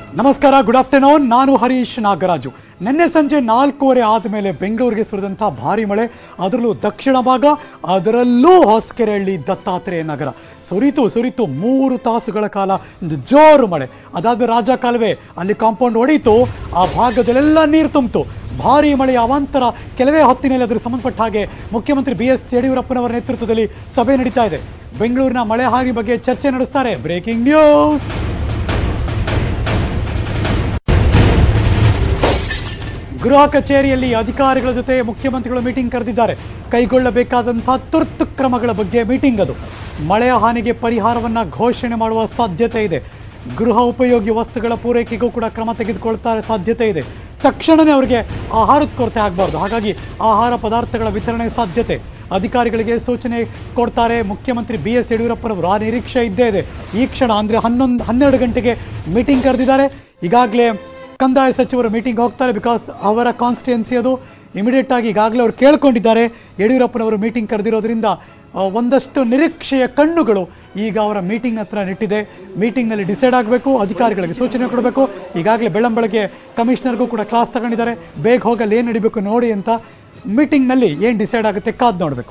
ನಮಸ್ಕಾರ good afternoon ನಾನು ಹರೀಶ್ ನಾಗರಾಜು ನಿನ್ನೆ ಸಂಜೆ ನಾಲ್ಕೂವರೆ ಆದಮೇಲೆ ಬೆಂಗಳೂರಿಗೆ ಸುರಿದಂಥ ಭಾರಿ ಮಳೆ ಅದರಲ್ಲೂ ದಕ್ಷಿಣ ಭಾಗ ಅದರಲ್ಲೂ ಹೊಸಕೆರೆಹಳ್ಳಿ ದತ್ತಾತ್ರೇಯ ನಗರ ಸುರಿತು ಸುರಿತು ಮೂರು ತಾಸುಗಳ ಕಾಲ ಒಂದು ಜೋರು ಮಳೆ ಅದಾದ ರಾಜ ಕಾಲುವೆ ಅಲ್ಲಿ ಕಾಂಪೌಂಡ್ ಹೊಡೀತು ಆ ಭಾಗದಲ್ಲೆಲ್ಲ ನೀರು ತುಂಬಿತು ಭಾರಿ ಮಳೆಯ ಅವಾಂತರ ಕೆಲವೇ ಹೊತ್ತಿನಲ್ಲಿ ಅದಕ್ಕೆ ಸಂಬಂಧಪಟ್ಟ ಹಾಗೆ ಮುಖ್ಯಮಂತ್ರಿ ಬಿ ಎಸ್ ಯಡಿಯೂರಪ್ಪನವರ ನೇತೃತ್ವದಲ್ಲಿ ಸಭೆ ನಡೀತಾ ಇದೆ ಬೆಂಗಳೂರಿನ ಮಳೆ ಹಾನಿ ಬಗ್ಗೆ ಚರ್ಚೆ ನಡೆಸ್ತಾರೆ ಬ್ರೇಕಿಂಗ್ ನ್ಯೂಸ್ ಗೃಹ ಕಚೇರಿಯಲ್ಲಿ ಅಧಿಕಾರಿಗಳ ಜೊತೆ ಮುಖ್ಯಮಂತ್ರಿಗಳು ಮೀಟಿಂಗ್ ಕರೆದಿದ್ದಾರೆ ಕೈಗೊಳ್ಳಬೇಕಾದಂತಹ ತುರ್ತು ಕ್ರಮಗಳ ಬಗ್ಗೆ ಮೀಟಿಂಗ್ ಅದು ಮಳೆಯ ಹಾನಿಗೆ ಪರಿಹಾರವನ್ನು ಘೋಷಣೆ ಮಾಡುವ ಸಾಧ್ಯತೆ ಇದೆ ಗೃಹ ಉಪಯೋಗಿ ವಸ್ತುಗಳ ಪೂರೈಕೆಗೂ ಕೂಡ ಕ್ರಮ ತೆಗೆದುಕೊಳ್ತಾರೆ ಸಾಧ್ಯತೆ ಇದೆ ತಕ್ಷಣವೇ ಅವರಿಗೆ ಆಹಾರದ ಕೊರತೆ ಆಗಬಾರ್ದು ಹಾಗಾಗಿ ಆಹಾರ ಪದಾರ್ಥಗಳ ವಿತರಣೆ ಸಾಧ್ಯತೆ ಅಧಿಕಾರಿಗಳಿಗೆ ಸೂಚನೆ ಕೊಡ್ತಾರೆ ಮುಖ್ಯಮಂತ್ರಿ ಬಿ ಎಸ್ ಯಡಿಯೂರಪ್ಪನವರು ಆ ನಿರೀಕ್ಷೆ ಇದ್ದೇ ಇದೆ ಈ ಕ್ಷಣ ಅಂದರೆ ಹನ್ನೊಂದು ಹನ್ನೆರಡು ಗಂಟೆಗೆ ಮೀಟಿಂಗ್ ಕರೆದಿದ್ದಾರೆ ಈಗಾಗಲೇ ಕಂದಾಯ ಸಚಿವರು ಮೀಟಿಂಗ್ ಹೋಗ್ತಾರೆ ಬಿಕಾಸ್ ಅವರ ಕಾನ್ಸ್ಟಿಟ್ಯೂನ್ಸಿ ಅದು ಇಮಿಡಿಯೇಟ್ ಆಗಿ ಈಗಾಗಲೇ ಅವರು ಕೇಳ್ಕೊಂಡಿದ್ದಾರೆ ಯಡಿಯೂರಪ್ಪನವರು ಮೀಟಿಂಗ್ ಕರೆದಿರೋದ್ರಿಂದ ಆ, ಒಂದಷ್ಟು ನಿರೀಕ್ಷೆಯ ಕಣ್ಣುಗಳು ಈಗ ಅವರ ಮೀಟಿಂಗ್ ಹತ್ರ ನೆಟ್ಟಿದೆ ಮೀಟಿಂಗ್ನಲ್ಲಿ ಡಿಸೈಡ್ ಆಗಬೇಕು ಅಧಿಕಾರಿಗಳಿಗೆ ಸೂಚನೆ ಕೊಡಬೇಕು ಈಗಾಗಲೇ ಬೆಳ್ಳಂಬೆಳಗ್ಗೆ ಕಮಿಷನರ್ಗೂ ಕೂಡ ಕ್ಲಾಸ್ ತಗೊಂಡಿದ್ದಾರೆ ಬೇಗ ಹೋಗಲ್ಲಿ ಏನು ನಡಿಬೇಕು ನೋಡಿ ಅಂತ ಮೀಟಿಂಗ್ನಲ್ಲಿ ಏನು ಡಿಸೈಡ್ ಆಗುತ್ತೆ ಕಾದು ನೋಡಬೇಕು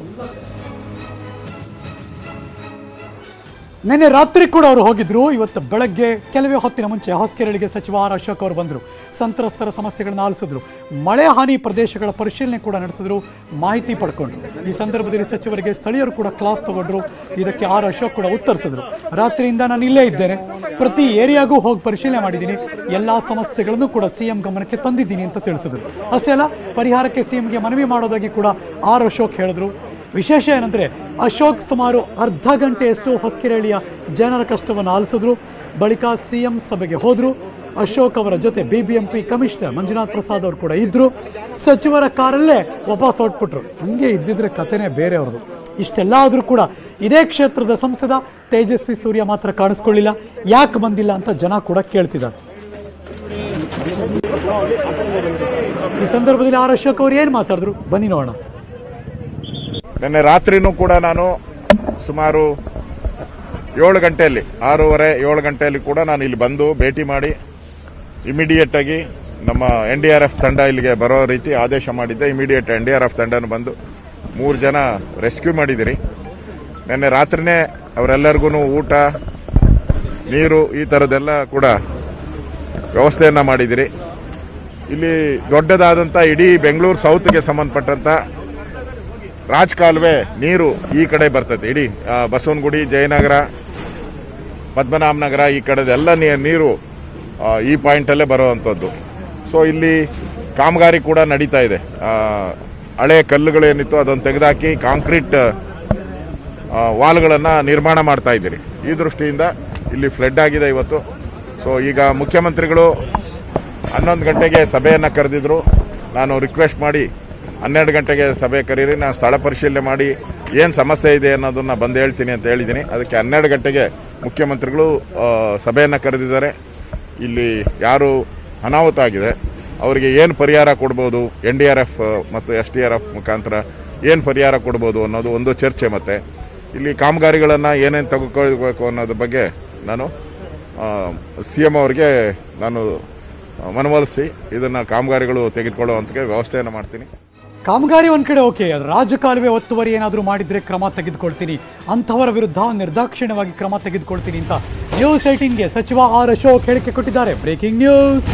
ನಿನ್ನೆ ರಾತ್ರಿ ಕೂಡ ಅವರು ಹೋಗಿದ್ರು ಇವತ್ತು ಬೆಳಗ್ಗೆ ಕೆಲವೇ ಹೊತ್ತಿನ ಮುಂಚೆ ಹೊಸಕೆರೆಳಿಗೆ ಸಚಿವ ಆರ್ ಅಶೋಕ್ ಅವರು ಬಂದರು ಸಂತ್ರಸ್ತರ ಸಮಸ್ಯೆಗಳನ್ನು ಆಲಿಸಿದ್ರು ಮಳೆ ಹಾನಿ ಪ್ರದೇಶಗಳ ಪರಿಶೀಲನೆ ಕೂಡ ನಡೆಸಿದ್ರು ಮಾಹಿತಿ ಪಡ್ಕೊಂಡ್ರು ಈ ಸಂದರ್ಭದಲ್ಲಿ ಸಚಿವರಿಗೆ ಸ್ಥಳೀಯರು ಕೂಡ ಕ್ಲಾಸ್ ತಗೊಂಡ್ರು ಇದಕ್ಕೆ ಆರ್ ಅಶೋಕ್ ಕೂಡ ಉತ್ತರಿಸಿದ್ರು ರಾತ್ರಿಯಿಂದ ನಾನು ಇಲ್ಲೇ ಇದ್ದೇನೆ ಪ್ರತಿ ಏರಿಯಾಗೂ ಹೋಗಿ ಪರಿಶೀಲನೆ ಮಾಡಿದ್ದೀನಿ ಎಲ್ಲ ಸಮಸ್ಯೆಗಳನ್ನು ಕೂಡ ಸಿಎಂ ಗಮನಕ್ಕೆ ತಂದಿದ್ದೀನಿ ಅಂತ ತಿಳಿಸಿದ್ರು ಅಷ್ಟೇ ಅಲ್ಲ ಪರಿಹಾರಕ್ಕೆ ಸಿಎಂಗೆ ಮನವಿ ಮಾಡೋದಾಗಿ ಕೂಡ ಆರ್ ಅಶೋಕ್ ಹೇಳಿದ್ರು ವಿಶೇಷ ಏನಂದರೆ ಅಶೋಕ್ ಸುಮಾರು ಅರ್ಧ ಗಂಟೆಯಷ್ಟು ಹೊಸಕೆರೆಹಳ್ಳಿಯ ಜನರ ಕಷ್ಟವನ್ನು ಆಲಿಸಿದ್ರು ಬಳಿಕ ಸಿ ಎಂ ಸಭೆಗೆ ಹೋದರು ಅಶೋಕ್ ಅವರ ಜೊತೆ B B M P commissioner Manjunath Prasad ಅವರು ಕೂಡ ಇದ್ದರು ಸಚಿವರ ಕಾರಲ್ಲೇ ವಾಪಸ್ ಹೊಟ್ಬಿಟ್ರು ಹಂಗೆ ಇದ್ದಿದ್ರೆ ಕಥೆನೇ ಬೇರೆ ಅವ್ರದ್ದು ಇಷ್ಟೆಲ್ಲ ಆದರೂ ಕೂಡ ಇದೇ ಕ್ಷೇತ್ರದ ಸಂಸದ ತೇಜಸ್ವಿ ಸೂರ್ಯ ಮಾತ್ರ ಕಾಣಿಸ್ಕೊಳ್ಳಿಲ್ಲ ಯಾಕೆ ಬಂದಿಲ್ಲ ಅಂತ ಜನ ಕೂಡ ಕೇಳ್ತಿದ್ದಾರೆ ಈ ಸಂದರ್ಭದಲ್ಲಿ ಆರ್ ಅಶೋಕ್ ಅವರು ಏನು ಮಾತಾಡಿದ್ರು ಬನ್ನಿ ನೋಡೋಣ ನಿನ್ನೆ ರಾತ್ರಿನೂ ಕೂಡ ನಾನು ಸುಮಾರು ಏಳು ಗಂಟೆಯಲ್ಲಿ ಆರೂವರೆ ಏಳು ಗಂಟೆಯಲ್ಲಿ ಕೂಡ ನಾನು ಇಲ್ಲಿ ಬಂದು ಭೇಟಿ ಮಾಡಿ ಇಮಿಡಿಯೇಟ್ ಆಗಿ ನಮ್ಮ ಎನ್ ಡಿ ಆರ್ ಎಫ್ ತಂಡ ಇಲ್ಲಿಗೆ ಬರೋ ರೀತಿ ಆದೇಶ ಮಾಡಿದ್ದೆ immediate N D R F ತಂಡನ ಬಂದು ಮೂರು ಜನ ರೆಸ್ಕ್ಯೂ ಮಾಡಿದಿರಿ ನಿನ್ನೆ ರಾತ್ರಿನೇ ಅವರೆಲ್ಲರಿಗೂ ಊಟ ನೀರು ಈ ಥರದ್ದೆಲ್ಲ ಕೂಡ ವ್ಯವಸ್ಥೆಯನ್ನು ಮಾಡಿದಿರಿ ಇಲ್ಲಿ ದೊಡ್ಡದಾದಂಥ ಇಡೀ ಬೆಂಗಳೂರು ಸೌತ್ಗೆ ಸಂಬಂಧಪಟ್ಟಂಥ ರಾಜ್ ಕಾಲುವೆ ನೀರು ಈ ಕಡೆ ಬರ್ತದೆ ಇಡೀ ಆ, ಬಸವನಗುಡಿ ಜಯನಗರ ಪದ್ಮನಾಭ ನಗರ ಈ ಕಡೆದೆಲ್ಲ ನೀ- ನೀರು ಆ, ಈ ಪಾಯಿಂಟಲ್ಲೇ ಬರುವಂಥದ್ದು ಸೊ ಇಲ್ಲಿ ಕಾಮಗಾರಿ ಕೂಡ ನಡೀತಾ ಇದೆ ಆ, ಹಳೆ ಕಲ್ಲುಗಳೇನಿತ್ತು ಅದನ್ನು ತೆಗೆದುಹಾಕಿ ಕಾಂಕ್ರೀಟ್ ವಾಲ್ಗಳನ್ನು ನಿರ್ಮಾಣ ಮಾಡ್ತಾ ಇದ್ದೀರಿ ಈ ದೃಷ್ಟಿಯಿಂದ ಇಲ್ಲಿ ಫ್ಲಡ್ ಆಗಿದೆ ಇವತ್ತು ಸೊ ಈಗ ಮುಖ್ಯಮಂತ್ರಿಗಳು ಹನ್ನೊಂದು ಗಂಟೆಗೆ ಸಭೆಯನ್ನು ಕರೆದಿದ್ರು ನಾನು ರಿಕ್ವೆಸ್ಟ್ ಮಾಡಿ ಹನ್ನೆರಡು ಗಂಟೆಗೆ ಸಭೆ ಕರೀರಿ ನಾನು ಸ್ಥಳ ಪರಿಶೀಲನೆ ಮಾಡಿ ಏನು ಸಮಸ್ಯೆ ಇದೆ ಅನ್ನೋದನ್ನ ಬಂದು ಹೇಳ್ತೀನಿ ಅಂತ ಹೇಳಿದ್ದೀನಿ ಅದಕ್ಕೆ ಹನ್ನೆರಡು ಗಂಟೆಗೆ ಮುಖ್ಯಮಂತ್ರಿಗಳು ಸಭೆಯನ್ನು ಕರೆದಿದ್ದಾರೆ ಇಲ್ಲಿ ಯಾರು ಅನಾಹುತ ಆಗಿದೆ ಅವರಿಗೆ ಏನು ಪರಿಹಾರ ಕೊಡ್ಬೋದು ಎನ್ ಡಿ ಆರ್ ಎಫ್ ಮತ್ತು ಎಸ್ ಡಿ ಆರ್ ಎಫ್ ಮುಖಾಂತರ ಏನು ಪರಿಹಾರ ಕೊಡ್ಬೋದು ಅನ್ನೋದು ಒಂದು ಚರ್ಚೆ ಮತ್ತೆ ಇಲ್ಲಿ ಕಾಮಗಾರಿಗಳನ್ನು ಏನೇನು ತೆಗೆದುಕೊಳ್ಬೇಕು ಅನ್ನೋದ್ರ ಬಗ್ಗೆ ನಾನು ಸಿ ಎಂ ಅವರಿಗೆ ನಾನು ಮನವೊಲಿಸಿ ಇದನ್ನು ಕಾಮಗಾರಿಗಳು ತೆಗೆದುಕೊಳ್ಳುವಂಥ ವ್ಯವಸ್ಥೆಯನ್ನು ಮಾಡ್ತೀನಿ ಕಾಮಗಾರಿ ಒಂದ್ ಕಡೆ ಓಕೆ ರಾಜಕಾಲುವೆ ಒತ್ತುವರಿ ಏನಾದರೂ ಮಾಡಿದ್ರೆ ಕ್ರಮ ತೆಗೆದುಕೊಳ್ತೀನಿ ಅಂಥವರ ವಿರುದ್ಧ ನಿರ್ದಾಕ್ಷಿಣ್ಯವಾಗಿ ಕ್ರಮ ತೆಗೆದುಕೊಳ್ತೀನಿ ಅಂತ ನ್ಯೂಸ್ ಏಟೀನ್ಗೆ ಸಚಿವ ಆರ್ ಅಶೋಕ್ ಹೇಳಿಕೆ ಕೊಟ್ಟಿದ್ದಾರೆ ಬ್ರೇಕಿಂಗ್ ನ್ಯೂಸ್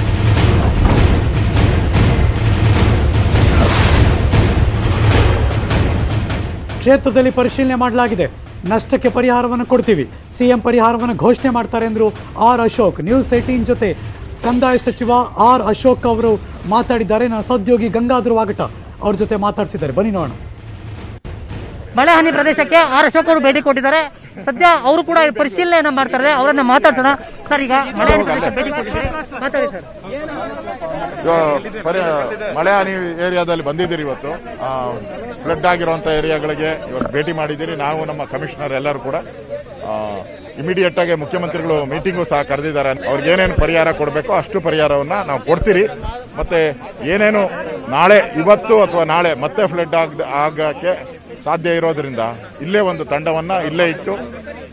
ಕ್ಷೇತ್ರದಲ್ಲಿ ಪರಿಶೀಲನೆ ಮಾಡಲಾಗಿದೆ ನಷ್ಟಕ್ಕೆ ಪರಿಹಾರವನ್ನು ಕೊಡ್ತೀವಿ ಸಿಎಂ ಪರಿಹಾರವನ್ನು ಘೋಷಣೆ ಮಾಡ್ತಾರೆ ಎಂದರು ಆರ್ ಅಶೋಕ್ ನ್ಯೂಸ್ ಏಟೀನ್ ಜೊತೆ ಕಂದಾಯ ಸಚಿವ ಆರ್ ಅಶೋಕ್ ಅವರು ಮಾತಾಡಿದ್ದಾರೆ ನನ್ನ ಸಹೋದ್ಯೋಗಿ ಗಂಗಾಧರ ವಾಗಟ ಅವ್ರ ಜೊತೆ ಮಾತಾಡಿಸಿದ್ದಾರೆ ಬನ್ನಿ ನೋಡೋಣ ಮಳೆ ಹಾನಿ ಪ್ರದೇಶಕ್ಕೆ ಆರ್ ಅಶೋಕ್ ಅವರು ಭೇಟಿ ಕೊಟ್ಟಿದ್ದಾರೆ ಸದ್ಯ ಅವರು ಕೂಡ ಪರಿಶೀಲನೆಯನ್ನ ಮಾಡ್ತಾರೆ ಅವರನ್ನ ಮಾತಾಡ್ಸೋಣ ಸರ್ ಈಗ ಮಳೆ ಹಾನಿ ಪ್ರದೇಶ ಭೇಟಿ ಕೊಟ್ಟಿದ್ದಾರೆ ಮಾತಾಡಿ ಸರ್ ಇವಾಗ ಪರಿ ಮಳೆ ಹಾನಿ ಏರಿಯಾದಲ್ಲಿ ಬಂದಿದ್ದೀರಿ ಇವತ್ತು ಫ್ಲಡ್ ಆಗಿರುವಂಥ ಏರಿಯಾಗಳಿಗೆ ಇವತ್ತು ಭೇಟಿ ಮಾಡಿದ್ದೀರಿ ನಾವು ನಮ್ಮ ಕಮಿಷನರ್ ಎಲ್ಲರೂ ಕೂಡ ಇಮಿಡಿಯೇಟ್ ಆಗಿ ಮುಖ್ಯಮಂತ್ರಿಗಳು ಮೀಟಿಂಗು ಸಹ ಕರೆದಿದ್ದಾರೆ ಅವ್ರಿಗೆ ಏನೇನು ಪರಿಹಾರ ಕೊಡಬೇಕೋ ಅಷ್ಟು ಪರಿಹಾರವನ್ನ ನಾವು ಕೊಡ್ತೀರಿ ಮತ್ತೆ ಏನೇನು ನಾಳೆ ಇವತ್ತು ಅಥವಾ ನಾಳೆ ಮತ್ತೆ ಫ್ಲಡ್ ಆಗ ಆಗಕ್ಕೆ ಸಾಧ್ಯ ಇರೋದ್ರಿಂದ ಇಲ್ಲೇ ಒಂದು ತಂಡವನ್ನ ಇಲ್ಲೇ ಇಟ್ಟು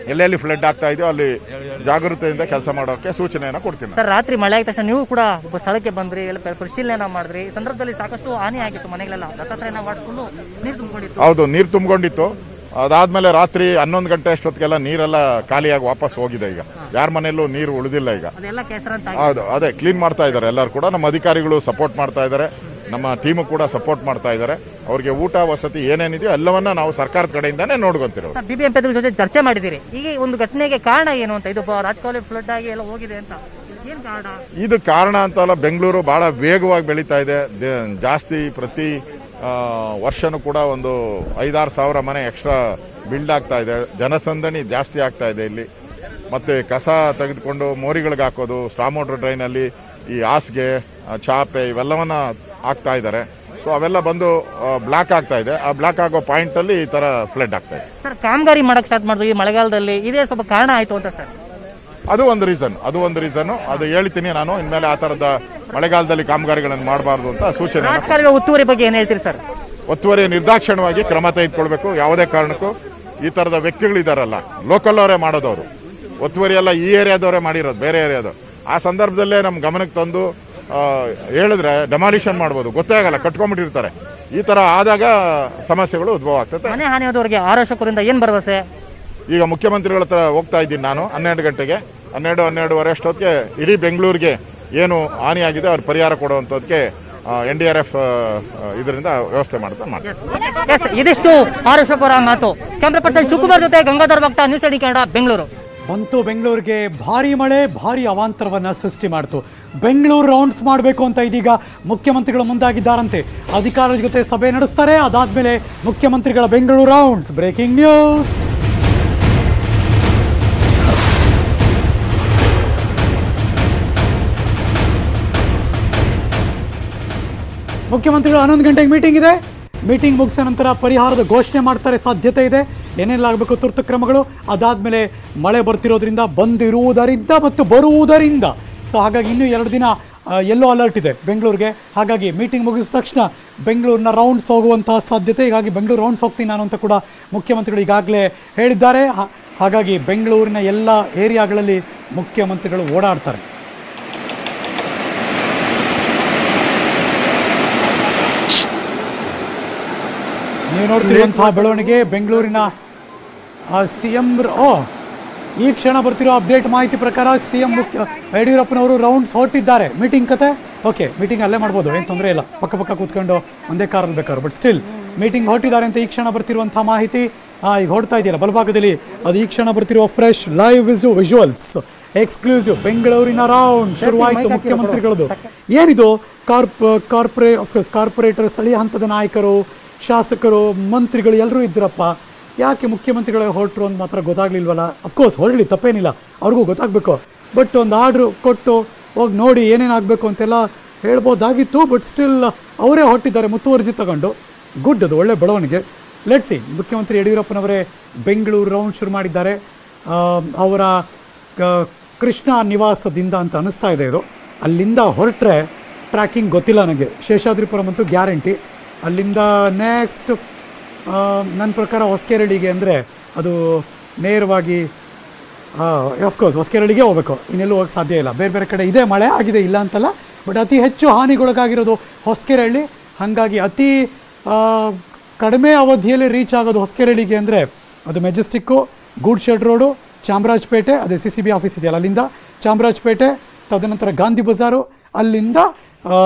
ಎಲ್ಲೆಲ್ಲಿ ಫ್ಲಡ್ ಆಗ್ತಾ ಇದೆಯೋ ಅಲ್ಲಿ ಜಾಗೃತೆಯಿಂದ ಕೆಲಸ ಮಾಡೋಕೆ ಸೂಚನೆಯನ್ನು ಕೊಡ್ತೀನಿ ನಾನು. ಸರ್ ರಾತ್ರಿ ಮಳೆ ಆದ ತಕ್ಷಣ ನೀವು ಕೂಡ ಒಬ್ಬ ಸ್ಥಳಕ್ಕೆ ಬಂದ್ರಿ ಎಲ್ಲ ಪರಿ- ಪರಿಶೀಲನೆ ಮಾಡಿದ್ರಿ ಈ ಸಂದರ್ಭದಲ್ಲಿ ಸಾಕಷ್ಟು ಹಾನಿ ಆಗಿತ್ತು ಮನೆಗಳೆಲ್ಲ ದತ್ತಾತ್ರೇಯನ ಮಾಡಿಕೊಂಡು ನೀರು ತುಂಬಿಕೊಂಡಿತ್ತು ಹೌದು ನೀರು ತುಂಬಿಕೊಂಡಿತ್ತು ಅದಾದ್ಮೇಲೆ ರಾತ್ರಿ ಹನ್ನೊಂದು ಗಂಟೆ ಅಷ್ಟೊತ್ತಿಗೆಲ್ಲ ನೀರೆಲ್ಲ ಖಾಲಿಯಾಗಿ ವಾಪಸ್ ಹೋಗಿದೆ ಈಗ ಯಾರ ಮನೆಯಲ್ಲೂ ನೀರು ಉಳಿದಿಲ್ಲ ಈಗ ಅದೆಲ್ಲ ಕೆಸರಂತ ಹೌದು ಅದೇ ಕ್ಲೀನ್ ಮಾಡ್ತಾ ಇದ್ದಾರೆ ಎಲ್ಲರೂ ಕೂಡ ನಮ್ಮ ಅಧಿಕಾರಿಗಳು ಸಪೋರ್ಟ್ ಮಾಡ್ತಾ ಇದ್ದಾರೆ ನಮ್ಮ ಟೀಮು ಕೂಡ ಸಪೋರ್ಟ್ ಮಾಡ್ತಾ ಇದ್ದಾರೆ ಅವ್ರಿಗೆ ಊಟ ವಸತಿ ಏನೇನಿದೆಯೋ ಎಲ್ಲವನ್ನ ನಾವು ಸರ್ಕಾರದ ಕಡೆಯಿಂದಾನೇ ನೋಡ್ಕೊಂತಿರೋದು ಸರ್ ಬಿಬಿಎಂಪಿ ಅದ್ರ ಜೊತೆ ಚರ್ಚೆ ಮಾಡಿದಿರಿ ಈಗ ಈ ಒಂದು ಘಟನೆಗೆ ಕಾರಣ ಏನು ಅಂತ ಇದು ಬ- ರಾಜಕಾಲುವೆ ಫ್ಲಡ್ ಆಗಿ ಎಲ್ಲ ಹೋಗಿದೆ ಅಂತ ಏನ್ ಕಾರಣ ಇದು ಕಾರಣ ಅಂತಲ್ಲ ಬೆಂಗಳೂರು ಬಹಳ ವೇಗವಾಗಿ ಬೆಳೀತಾ ಇದೆ ದೇ- ಜಾಸ್ತಿ ಪ್ರತಿ ಆ, ವರ್ಷನೂ ಕೂಡ ಒಂದು ಐದಾರು ಸಾವಿರ ಮನೆ ಎಕ್ಸ್ಟ್ರಾ ಬಿಲ್ಡ್ ಆಗ್ತಾ ಇದೆ ಜನಸಂದಣಿ ಜಾಸ್ತಿ ಆಗ್ತಾ ಇದೆ ಇಲ್ಲಿ ಮತ್ತೆ ಕಸ ತೆಗೆದುಕೊಂಡು ಮೋರಿಗಳಿಗೆ ಹಾಕೋದು ಸ್ಟಾಮ್ ವಾಟರ್ ಡ್ರೈನಲ್ಲಿ ಈ ಹಾಸಿಗೆ ಆ, ಚಾಪೆ ಇವೆಲ್ಲವನ್ನ ಹಾಕ್ತಾ ಇದ್ದಾರೆ ಸೊ ಅವೆಲ್ಲ ಬಂದು ಬ್ಲಾಕ್ ಆಗ್ತಾ ಇದೆ ಆ ಬ್ಲಾಕ್ ಆಗೋ ಪಾಯಿಂಟ್ ಅಲ್ಲಿ ಈ ತರ ಫ್ಲಡ್ ಆಗ್ತಾ ಇದೆ ಸರ್ ಕಾಮಗಾರಿ ಮಾಡಕ್ ಸ್ಟಾರ್ಟ್ ಮಾಡಿದ್ವಿ ಈ ಮಳೆಗಾಲದಲ್ಲಿ ಇದೇ ಸ್ವಲ್ಪ ಕಾರಣ ಆಯ್ತು ಅಂತ ಸರ್ ಅದು ಒಂದು ರೀಸನ್ ಅದು ಒಂದು ರೀಸನ್ ಅದು ಹೇಳ್ತೀನಿ ನಾನು ಇನ್ಮೇಲೆ ಆ ತರದ ಮಳೆಗಾಲದಲ್ಲಿ ಕಾಮಗಾರಿಗಳನ್ನು ಮಾಡಬಾರ್ದು ಅಂತ ಸೂಚನೆ ರಾಜಕಾಲುವೆ ಒತ್ತುವರಿ ಬಗ್ಗೆ ಏನ್ ಹೇಳ್ತೀರಿ ಸರ್ ಒತ್ತುವರಿ ನಿರ್ದಾಕ್ಷಿಣ್ಯವಾಗಿ ಕ್ರಮ ತೆಗೆದುಕೊಳ್ಬೇಕು ಯಾವುದೇ ಕಾರಣಕ್ಕೂ ಈ ತರದ ವ್ಯಕ್ತಿಗಳಿದಾರಲ್ಲ ಲೋಕಲ್ ಅವರೇ ಮಾಡೋದವರು ಒತ್ತುವರಿ ಎಲ್ಲ ಈ ಏರಿಯಾದವರೇ ಮಾಡಿರೋದು ಬೇರೆ ಏರಿಯಾದ ಆ ಸಂದರ್ಭದಲ್ಲೇ ನಮ್ಮ ಗಮನಕ್ಕೆ ತಂದು ಆ, ಹೇಳಿದ್ರೆ ಡೆಮಾಲಿಷನ್ ಮಾಡ್ಬೋದು ಗೊತ್ತೇ ಆಗಲ್ಲ ಕಟ್ಕೊಂಡ್ಬಿಟ್ಟಿರ್ತಾರೆ ಈ ತರ ಆದಾಗ ಸಮಸ್ಯೆಗಳು ಉದ್ಭವ ಆಗ್ತದೆ ಮನೆ ಹಾನಿ ಆದವರಿಗೆ ಆರೋಗ್ಯಕರಿಂದ ಏನ್ ಭರವಸೆ ಈಗ ಮುಖ್ಯಮಂತ್ರಿಗಳ ಹತ್ರ ಹೋಗ್ತಾ ಇದ್ದೀನಿ ನಾನು ಹನ್ನೆರಡು ಗಂಟೆಗೆ ಹನ್ನೆರಡು ಹನ್ನೆರಡುವರೆ ಅಷ್ಟೊತ್ತಿಗೆ ಇಡೀ ಬೆಂಗಳೂರಿಗೆ ಏನು ಹಾನಿಯಾಗಿದೆ ಅವ್ರ ಪರಿಹಾರ ಕೊಡುವಂಥದ್ದಕ್ಕೆ ಎನ್ ಡಿ ಆರ್ ಎಫ್ ಇದರಿಂದ ವ್ಯವಸ್ಥೆ ಮಾಡ್ತಾ ಮಾಡ್ತಾರೆ ಎಸ್ ಇದಿಷ್ಟು ಆರೋಗ್ಯಕರ ಮಾತು ಕ್ಯಾಮ್ರಾ ಪರ್ಸನ್ ಶಿವಕುಮಾರ್ ಜೊತೆ ಗಂಗಾಧರ್ ಭಕ್ತ ನ್ಯೂಸ್ ಏಟಿ ಕನ್ನಡ ಬೆಂಗಳೂರು ಬಂತು ಬೆಂಗಳೂರಿಗೆ ಭಾರಿ ಮಳೆ ಭಾರಿ ಅವಾಂತರವನ್ನ ಸೃಷ್ಟಿ ಮಾಡ್ತು ಬೆಂಗಳೂರು ರೌಂಡ್ಸ್ ಮಾಡಬೇಕು ಅಂತ ಇದೀಗ ಮುಖ್ಯಮಂತ್ರಿಗಳು ಮುಂದಾಗಿದ್ದಾರಂತೆ ಅಧಿಕಾರಿಗಳ ಜೊತೆ ಸಭೆ ನಡೆಸ್ತಾರೆ ಅದಾದ್ಮೇಲೆ ಮುಖ್ಯಮಂತ್ರಿಗಳ ಬೆಂಗಳೂರು ರೌಂಡ್ಸ್ ಬ್ರೇಕಿಂಗ್ ನ್ಯೂಸ್ ಮುಖ್ಯಮಂತ್ರಿಗಳು ಹನ್ನೊಂದು ಗಂಟೆಗೆ ಮೀಟಿಂಗ್ ಇದೆ ಮೀಟಿಂಗ್ ಮುಗಿಸಿದ ನಂತರ ಪರಿಹಾರದ ಘೋಷಣೆ ಮಾಡ್ತಾರೆ ಸಾಧ್ಯತೆ ಇದೆ ಏನೆಲ್ಲ ಆಗಬೇಕು ತುರ್ತು ಕ್ರಮಗಳು ಅದಾದಮೇಲೆ ಮಳೆ ಬರ್ತಿರೋದ್ರಿಂದ ಬಂದಿರುವುದರಿಂದ ಮತ್ತು ಬರುವುದರಿಂದ ಸೊ ಹಾಗಾಗಿ ಇನ್ನೂ ಎರಡು ದಿನ ಎಲ್ಲೋ ಅಲರ್ಟ್ ಇದೆ ಬೆಂಗಳೂರಿಗೆ ಹಾಗಾಗಿ ಮೀಟಿಂಗ್ ಮುಗಿಸಿದ ತಕ್ಷಣ ಬೆಂಗಳೂರಿನ ರೌಂಡ್ಸ್ ಹೋಗುವಂತಹ ಸಾಧ್ಯತೆ ಹೀಗಾಗಿ ಬೆಂಗಳೂರು ರೌಂಡ್ಸ್ ಹೋಗ್ತೀನಿ ನಾನು ಅಂತ ಕೂಡ ಮುಖ್ಯಮಂತ್ರಿಗಳು ಈಗಾಗಲೇ ಹೇಳಿದ್ದಾರೆ ಹಾ- ಹಾಗಾಗಿ ಬೆಂಗಳೂರಿನ ಎಲ್ಲ ಏರಿಯಾಗಳಲ್ಲಿ ಮುಖ್ಯಮಂತ್ರಿಗಳು ಓಡಾಡ್ತಾರೆ ನೀವು ನೋಡ್ತಿರುವಂತಹ ಬೆಳವಣಿಗೆ ಬೆಂಗಳೂರಿನ ಸಿ ಎಂ ಓ ಈ ಕ್ಷಣ ಬರ್ತಿರೋ ಅಪ್ಡೇಟ್ ಮಾಹಿತಿ ಪ್ರಕಾರ ಸಿ ಎಂ ಮುಖ್ಯ ಯಡಿಯೂರಪ್ಪನವರು ರೌಂಡ್ಸ್ ಹೊರಟಿದ್ದಾರೆ ಮೀಟಿಂಗ್ ಕತೆ ಓಕೆ ಮೀಟಿಂಗ್ ಅಲ್ಲೇ ಮಾಡ್ಬೋದು ಏನು ತೊಂದರೆ ಇಲ್ಲ ಪಕ್ಕ ಪಕ್ಕ ಕೂತ್ಕೊಂಡು ಒಂದೇ ಕಾರಲ್ಲಿ ಬೇಕಾದ್ರು ಬಟ್ ಸ್ಟಿಲ್ ಮೀಟಿಂಗ್ ಹೊರಟಿದ್ದಾರೆ ಅಂತ ಈ ಕ್ಷಣ ಬರ್ತಿರುವಂತಹ ಮಾಹಿತಿ ಆ, ಈಗ ಹೊಡ್ತಾ ಇದೆಯಲ್ಲ ಬಲಭಾಗದಲ್ಲಿ ಅದು ಈ ಕ್ಷಣ ಬರ್ತಿರುವ ಫ್ರೆಶ್ ಲೈವ್ ವಿಸು ವಿಜುವಲ್ಸ್ ಎಕ್ಸ್ಕ್ಲೂಸಿವ್ ಬೆಂಗಳೂರಿನ ರೌಂಡ್ ಶುರುವಾಯಿತು ಮುಖ್ಯಮಂತ್ರಿಗಳದು ಏನಿದು ಕಾರ್ಪ್ ಕಾರ್ಪೊರೇ ಅಫ್ಕೋರ್ಸ್ ಕಾರ್ಪೊರೇಟರ್ ಸ್ಥಳೀಯ ಹಂತದ ನಾಯಕರು ಶಾಸಕರು ಮಂತ್ರಿಗಳು ಎಲ್ಲರೂ ಇದ್ರಪ್ಪ ಯಾಕೆ ಮುಖ್ಯಮಂತ್ರಿಗಳೇ ಹೊರಟರು ಅಂತ ಮಾತ್ರ ಗೊತ್ತಾಗ್ಲಿಲ್ವಲ್ಲ ಅಫ್ಕೋರ್ಸ್ ಹೊರಡಲಿ ತಪ್ಪೇನಿಲ್ಲ ಅವ್ರಿಗೂ ಗೊತ್ತಾಗಬೇಕು ಬಟ್ ಒಂದು ಆರ್ಡ್ರು ಕೊಟ್ಟು ಹೋಗಿ ನೋಡಿ ಏನೇನು ಆಗಬೇಕು ಅಂತೆಲ್ಲ ಹೇಳ್ಬೋದಾಗಿತ್ತು ಬಟ್ ಸ್ಟಿಲ್ ಅವರೇ ಹೊರಟಿದ್ದಾರೆ ಮುತುವರ್ಜಿ ತಗೊಂಡು ಗುಡ್ ಅದು ಒಳ್ಳೆ ಬೆಳವಣಿಗೆ ಲೆಟ್ಸಿ ಮುಖ್ಯಮಂತ್ರಿ ಯಡಿಯೂರಪ್ಪನವರೇ ಬೆಂಗಳೂರು ರೌಂಡ್ ಶುರು ಮಾಡಿದ್ದಾರೆ ಆ, ಅವರ ಕ- ಕೃಷ್ಣ ನಿವಾಸದಿಂದ ಅಂತ ಅನಿಸ್ತಾ ಇದೆ ಇದು ಅಲ್ಲಿಂದ ಹೊರಟ್ರೆ ಟ್ರ್ಯಾಕಿಂಗ್ ಗೊತ್ತಿಲ್ಲ ನನಗೆ ಶೇಷಾದ್ರಿಪುರಂ ಅಂತೂ ಗ್ಯಾರಂಟಿ ಅಲ್ಲಿಂದ ನೆಕ್ಸ್ಟ್ ನನ್ನ ಪ್ರಕಾರ ಹೊಸಕೆರಳಿಗೆ ಅಂದರೆ ಅದು ನೇರವಾಗಿ ಅಫ್ಕೋರ್ಸ್ ಹೊಸಕೆರಳಿಗೆ ಹೋಗ್ಬೇಕು ಇನ್ನೆಲ್ಲೂ ಹೋಗಕ್ಕೆ ಸಾಧ್ಯ ಇಲ್ಲ ಬೇರೆ ಬೇರೆ ಕಡೆ ಇದೆ ಮಳೆ ಆಗಿದೆ ಇಲ್ಲ ಅಂತಲ್ಲ ಬಟ್ ಅತಿ ಹೆಚ್ಚು ಹಾನಿಗೊಳಗಾಗಿರೋದು ಹೊಸಕೆರಳ್ಳಿ ಹಾಗಾಗಿ ಅತಿ ಆ, ಕಡಿಮೆ ಅವಧಿಯಲ್ಲಿ ರೀಚ್ ಆಗೋದು ಹೊಸಕೆರಳಿಗೆ ಅಂದರೆ ಅದು Majestic goods shed road Chamarajpet ಅದೇ ಸಿ ಸಿ ಬಿ ಆಫೀಸ್ ಇದೆಯಲ್ಲ ಅಲ್ಲಿಂದ ಚಾಮರಾಜಪೇಟೆ ತದನಂತರ ಗಾಂಧಿ ಬಜಾರು ಅಲ್ಲಿಂದ ಆ,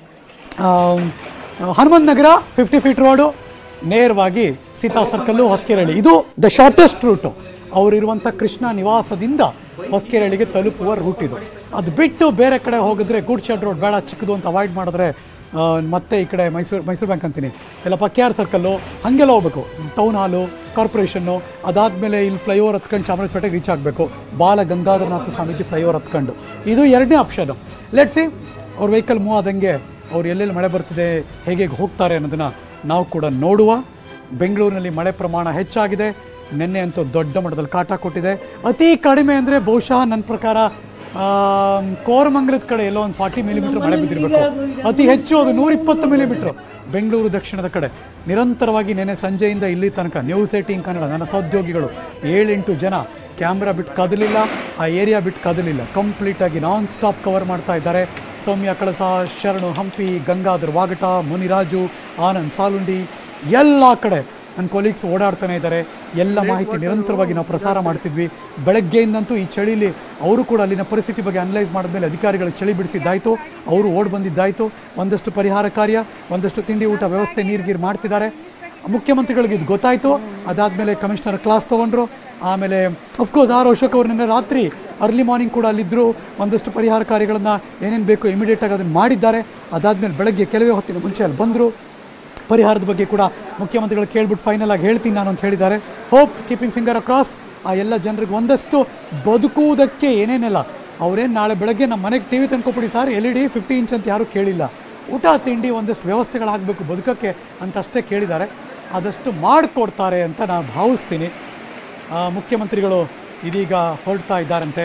ಆ, Hanumantha Nagar fifty feet road ನೇರವಾಗಿ ಸೀತಾ ಸರ್ಕಲ್ಲು ಹೊಸಕೆರಳ್ಳಿ ಇದು ದ ಶಾರ್ಟೆಸ್ಟ್ ರೂಟು ಅವರಿರುವಂಥ ಕೃಷ್ಣ ನಿವಾಸದಿಂದ ಹೊಸಕೆರಳಿಗೆ ತಲುಪುವ ರೂಟ್ ಇದು ಅದು ಬಿಟ್ಟು ಬೇರೆ ಕಡೆ ಹೋಗಿದ್ರೆ ಗುಡ್ ಶೆಡ್ ರೋಡ್ ಬೇಡ ಚಿಕ್ಕದು ಅಂತ ಅವಾಯ್ಡ್ ಮಾಡಿದ್ರೆ ಆ, ಮತ್ತೆ ಈ ಕಡೆ ಮೈಸೂರು ಮೈಸೂರು ಬ್ಯಾಂಕ್ ಅಂತೀನಿ ಎಲ್ಲ ಕೆ ಆರ್ ಸರ್ಕಲ್ಲು ಹಾಗೆಲ್ಲ ಹೋಗ್ಬೇಕು ಟೌನ್ ಹಾಲು ಕಾರ್ಪೊರೇಷನ್ನು ಅದಾದಮೇಲೆ ಇಲ್ಲಿ ಫ್ಲೈಓವರ್ ಹತ್ಕೊಂಡು ಚಾಮರಾಜಪೇಟೆಗೆ ರೀಚ್ ಆಗಬೇಕು ಬಾಲ ಗಂಗಾಧರನಾಥ ಸ್ವಾಮೀಜಿ ಫ್ಲೈಓವರ್ ಹತ್ಕೊಂಡು ಇದು ಎರಡನೇ ಆಪ್ಷನು ಲೆಟ್ಸಿ ಅವ್ರ ವೆಹಿಕಲ್ ಮೂವ್ ಆದಂಗೆ ಅವ್ರು ಎಲ್ಲೆಲ್ಲಿ ಮಳೆ ಬರ್ತಿದೆ ಹೇಗೆ ಹೇಗೆ ಹೋಗ್ತಾರೆ ಅನ್ನೋದನ್ನು ನಾವು ಕೂಡ ನೋಡುವ ಬೆಂಗಳೂರಿನಲ್ಲಿ ಮಳೆ ಪ್ರಮಾಣ ಹೆಚ್ಚಾಗಿದೆ ನಿನ್ನೆ ಅಂತೂ ದೊಡ್ಡ ಮಟ್ಟದಲ್ಲಿ ಕಾಟ ಕೊಟ್ಟಿದೆ ಅತಿ ಕಡಿಮೆ ಅಂದರೆ ಬಹುಶಃ ನನ್ನ ಪ್ರಕಾರ ಆಮ್, ಕೋರಮಂಗಲದ ಕಡೆ ಎಲ್ಲೋ ಒಂದು ಫಾರ್ಟಿ ಮಿಲಿಮೀಟರ್ ಮಳೆ ಬಿದ್ದಿರಬೇಕು ಅತಿ ಹೆಚ್ಚು ಅದು ನೂರಿಪ್ಪತ್ತು ಮಿಲಿಮೀಟ್ರು ಬೆಂಗಳೂರು ದಕ್ಷಿಣದ ಕಡೆ ನಿರಂತರವಾಗಿ ನೆನೆ ಸಂಜೆಯಿಂದ ಇಲ್ಲಿ ತನಕ ನ್ಯೂಸ್ ಏಟೀನ್ ಕನ್ನಡ ನನ್ನ ಸಹೋದ್ಯೋಗಿಗಳು ಏಳೆಂಟು ಜನ ಕ್ಯಾಮ್ರಾ ಬಿಟ್ಟು ಕದಲಿಲ್ಲ ಆ ಏರಿಯಾ ಬಿಟ್ಟು ಕದಲಿಲ್ಲ ಕಂಪ್ಲೀಟಾಗಿ ನಾನ್ ಸ್ಟಾಪ್ ಕವರ್ ಮಾಡ್ತಾ ಇದ್ದಾರೆ ಸೌಮ್ಯ ಕಳಸ ಶರಣು ಹಂಪಿ ಗಂಗಾಧರ್ ವಾಗಟ ಮುನಿರಾಜು ಆನಂದ್ ಸಾಲುಂಡಿ ಎಲ್ಲ ಕಡೆ ನನ್ನ ಕೊಲೀಗ್ಸ್ ಓಡಾಡ್ತಾನೆ ಇದ್ದಾರೆ ಎಲ್ಲ ಮಾಹಿತಿ ನಿರಂತರವಾಗಿ ನಾವು ಪ್ರಸಾರ ಮಾಡ್ತಿದ್ವಿ ಬೆಳಗ್ಗೆಯಿಂದಂತೂ ಈ ಚಳಿಲಿ ಅವರು ಕೂಡ ಅಲ್ಲಿನ ಪರಿಸ್ಥಿತಿ ಬಗ್ಗೆ ಅನಲೈಸ್ ಮಾಡಿದ್ಮೇಲೆ ಅಧಿಕಾರಿಗಳು ಚಳಿ ಬಿಡಿಸಿದ್ದಾಯಿತು ಅವರು ಓಡ್ ಬಂದಿದ್ದಾಯಿತು ಒಂದಷ್ಟು ಪರಿಹಾರ ಕಾರ್ಯ ಒಂದಷ್ಟು ತಿಂಡಿ ಊಟ ವ್ಯವಸ್ಥೆ ನೀರ್ಗೀರು ಮಾಡ್ತಿದ್ದಾರೆ ಮುಖ್ಯಮಂತ್ರಿಗಳಿಗೆ ಇದು ಗೊತ್ತಾಯಿತು ಅದಾದಮೇಲೆ ಕಮಿಷನರ್ ಕ್ಲಾಸ್ ತೊಗೊಂಡ್ರು ಆಮೇಲೆ ಅಫ್ಕೋರ್ಸ್ ಆರ್ ಅಶೋಕ್ ಅವರು ನಿನ್ನೆ ರಾತ್ರಿ ಅರ್ಲಿ ಮಾರ್ನಿಂಗ್ ಕೂಡ ಅಲ್ಲಿದ್ದರು ಒಂದಷ್ಟು ಪರಿಹಾರ ಕಾರ್ಯಗಳನ್ನು ಏನೇನು ಬೇಕು ಇಮಿಡಿಯೇಟಾಗಿ ಅದನ್ನು ಮಾಡಿದ್ದಾರೆ ಅದಾದಮೇಲೆ ಬೆಳಗ್ಗೆ ಕೆಲವೇ ಹೊತ್ತಿನ ಮುಂಚೆ ಅಲ್ಲಿ ಬಂದರು ಪರಿಹಾರದ ಬಗ್ಗೆ ಕೂಡ ಮುಖ್ಯಮಂತ್ರಿಗಳು ಕೇಳ್ಬಿಟ್ಟು ಫೈನಲ್ ಆಗಿ ಹೇಳ್ತೀನಿ ನಾನು ಅಂತ ಹೇಳಿದ್ದಾರೆ ಹೋಪ್ ಕೀಪಿಂಗ್ ಫಿಂಗರ್ ಅಕ್ರಾಸ್ ಆ ಎಲ್ಲ ಜನರಿಗೆ ಒಂದಷ್ಟು ಬದುಕುವುದಕ್ಕೆ ಏನೇನೆಲ್ಲ ಅವರೇನು ನಾಳೆ ಬೆಳಗ್ಗೆ ನಮ್ಮ ಮನೆಗೆ ಟಿ ವಿ ತಂದ್ಕೊಬಿಡಿ sir L E D fifty inch ಅಂತ ಯಾರೂ ಕೇಳಿಲ್ಲ ಊಟ ತಿಂಡಿ ಒಂದಷ್ಟು ವ್ಯವಸ್ಥೆಗಳಾಗಬೇಕು ಬದುಕಕ್ಕೆ ಅಂತ ಅಷ್ಟೇ ಕೇಳಿದ್ದಾರೆ ಆದಷ್ಟು ಮಾಡಿಕೊಡ್ತಾರೆ ಅಂತ ನಾನು ಭಾವಿಸ್ತೀನಿ ಆ, ಮುಖ್ಯಮಂತ್ರಿಗಳು ಇದೀಗ ಹೊರಡ್ತಾ ಇದ್ದಾರಂತೆ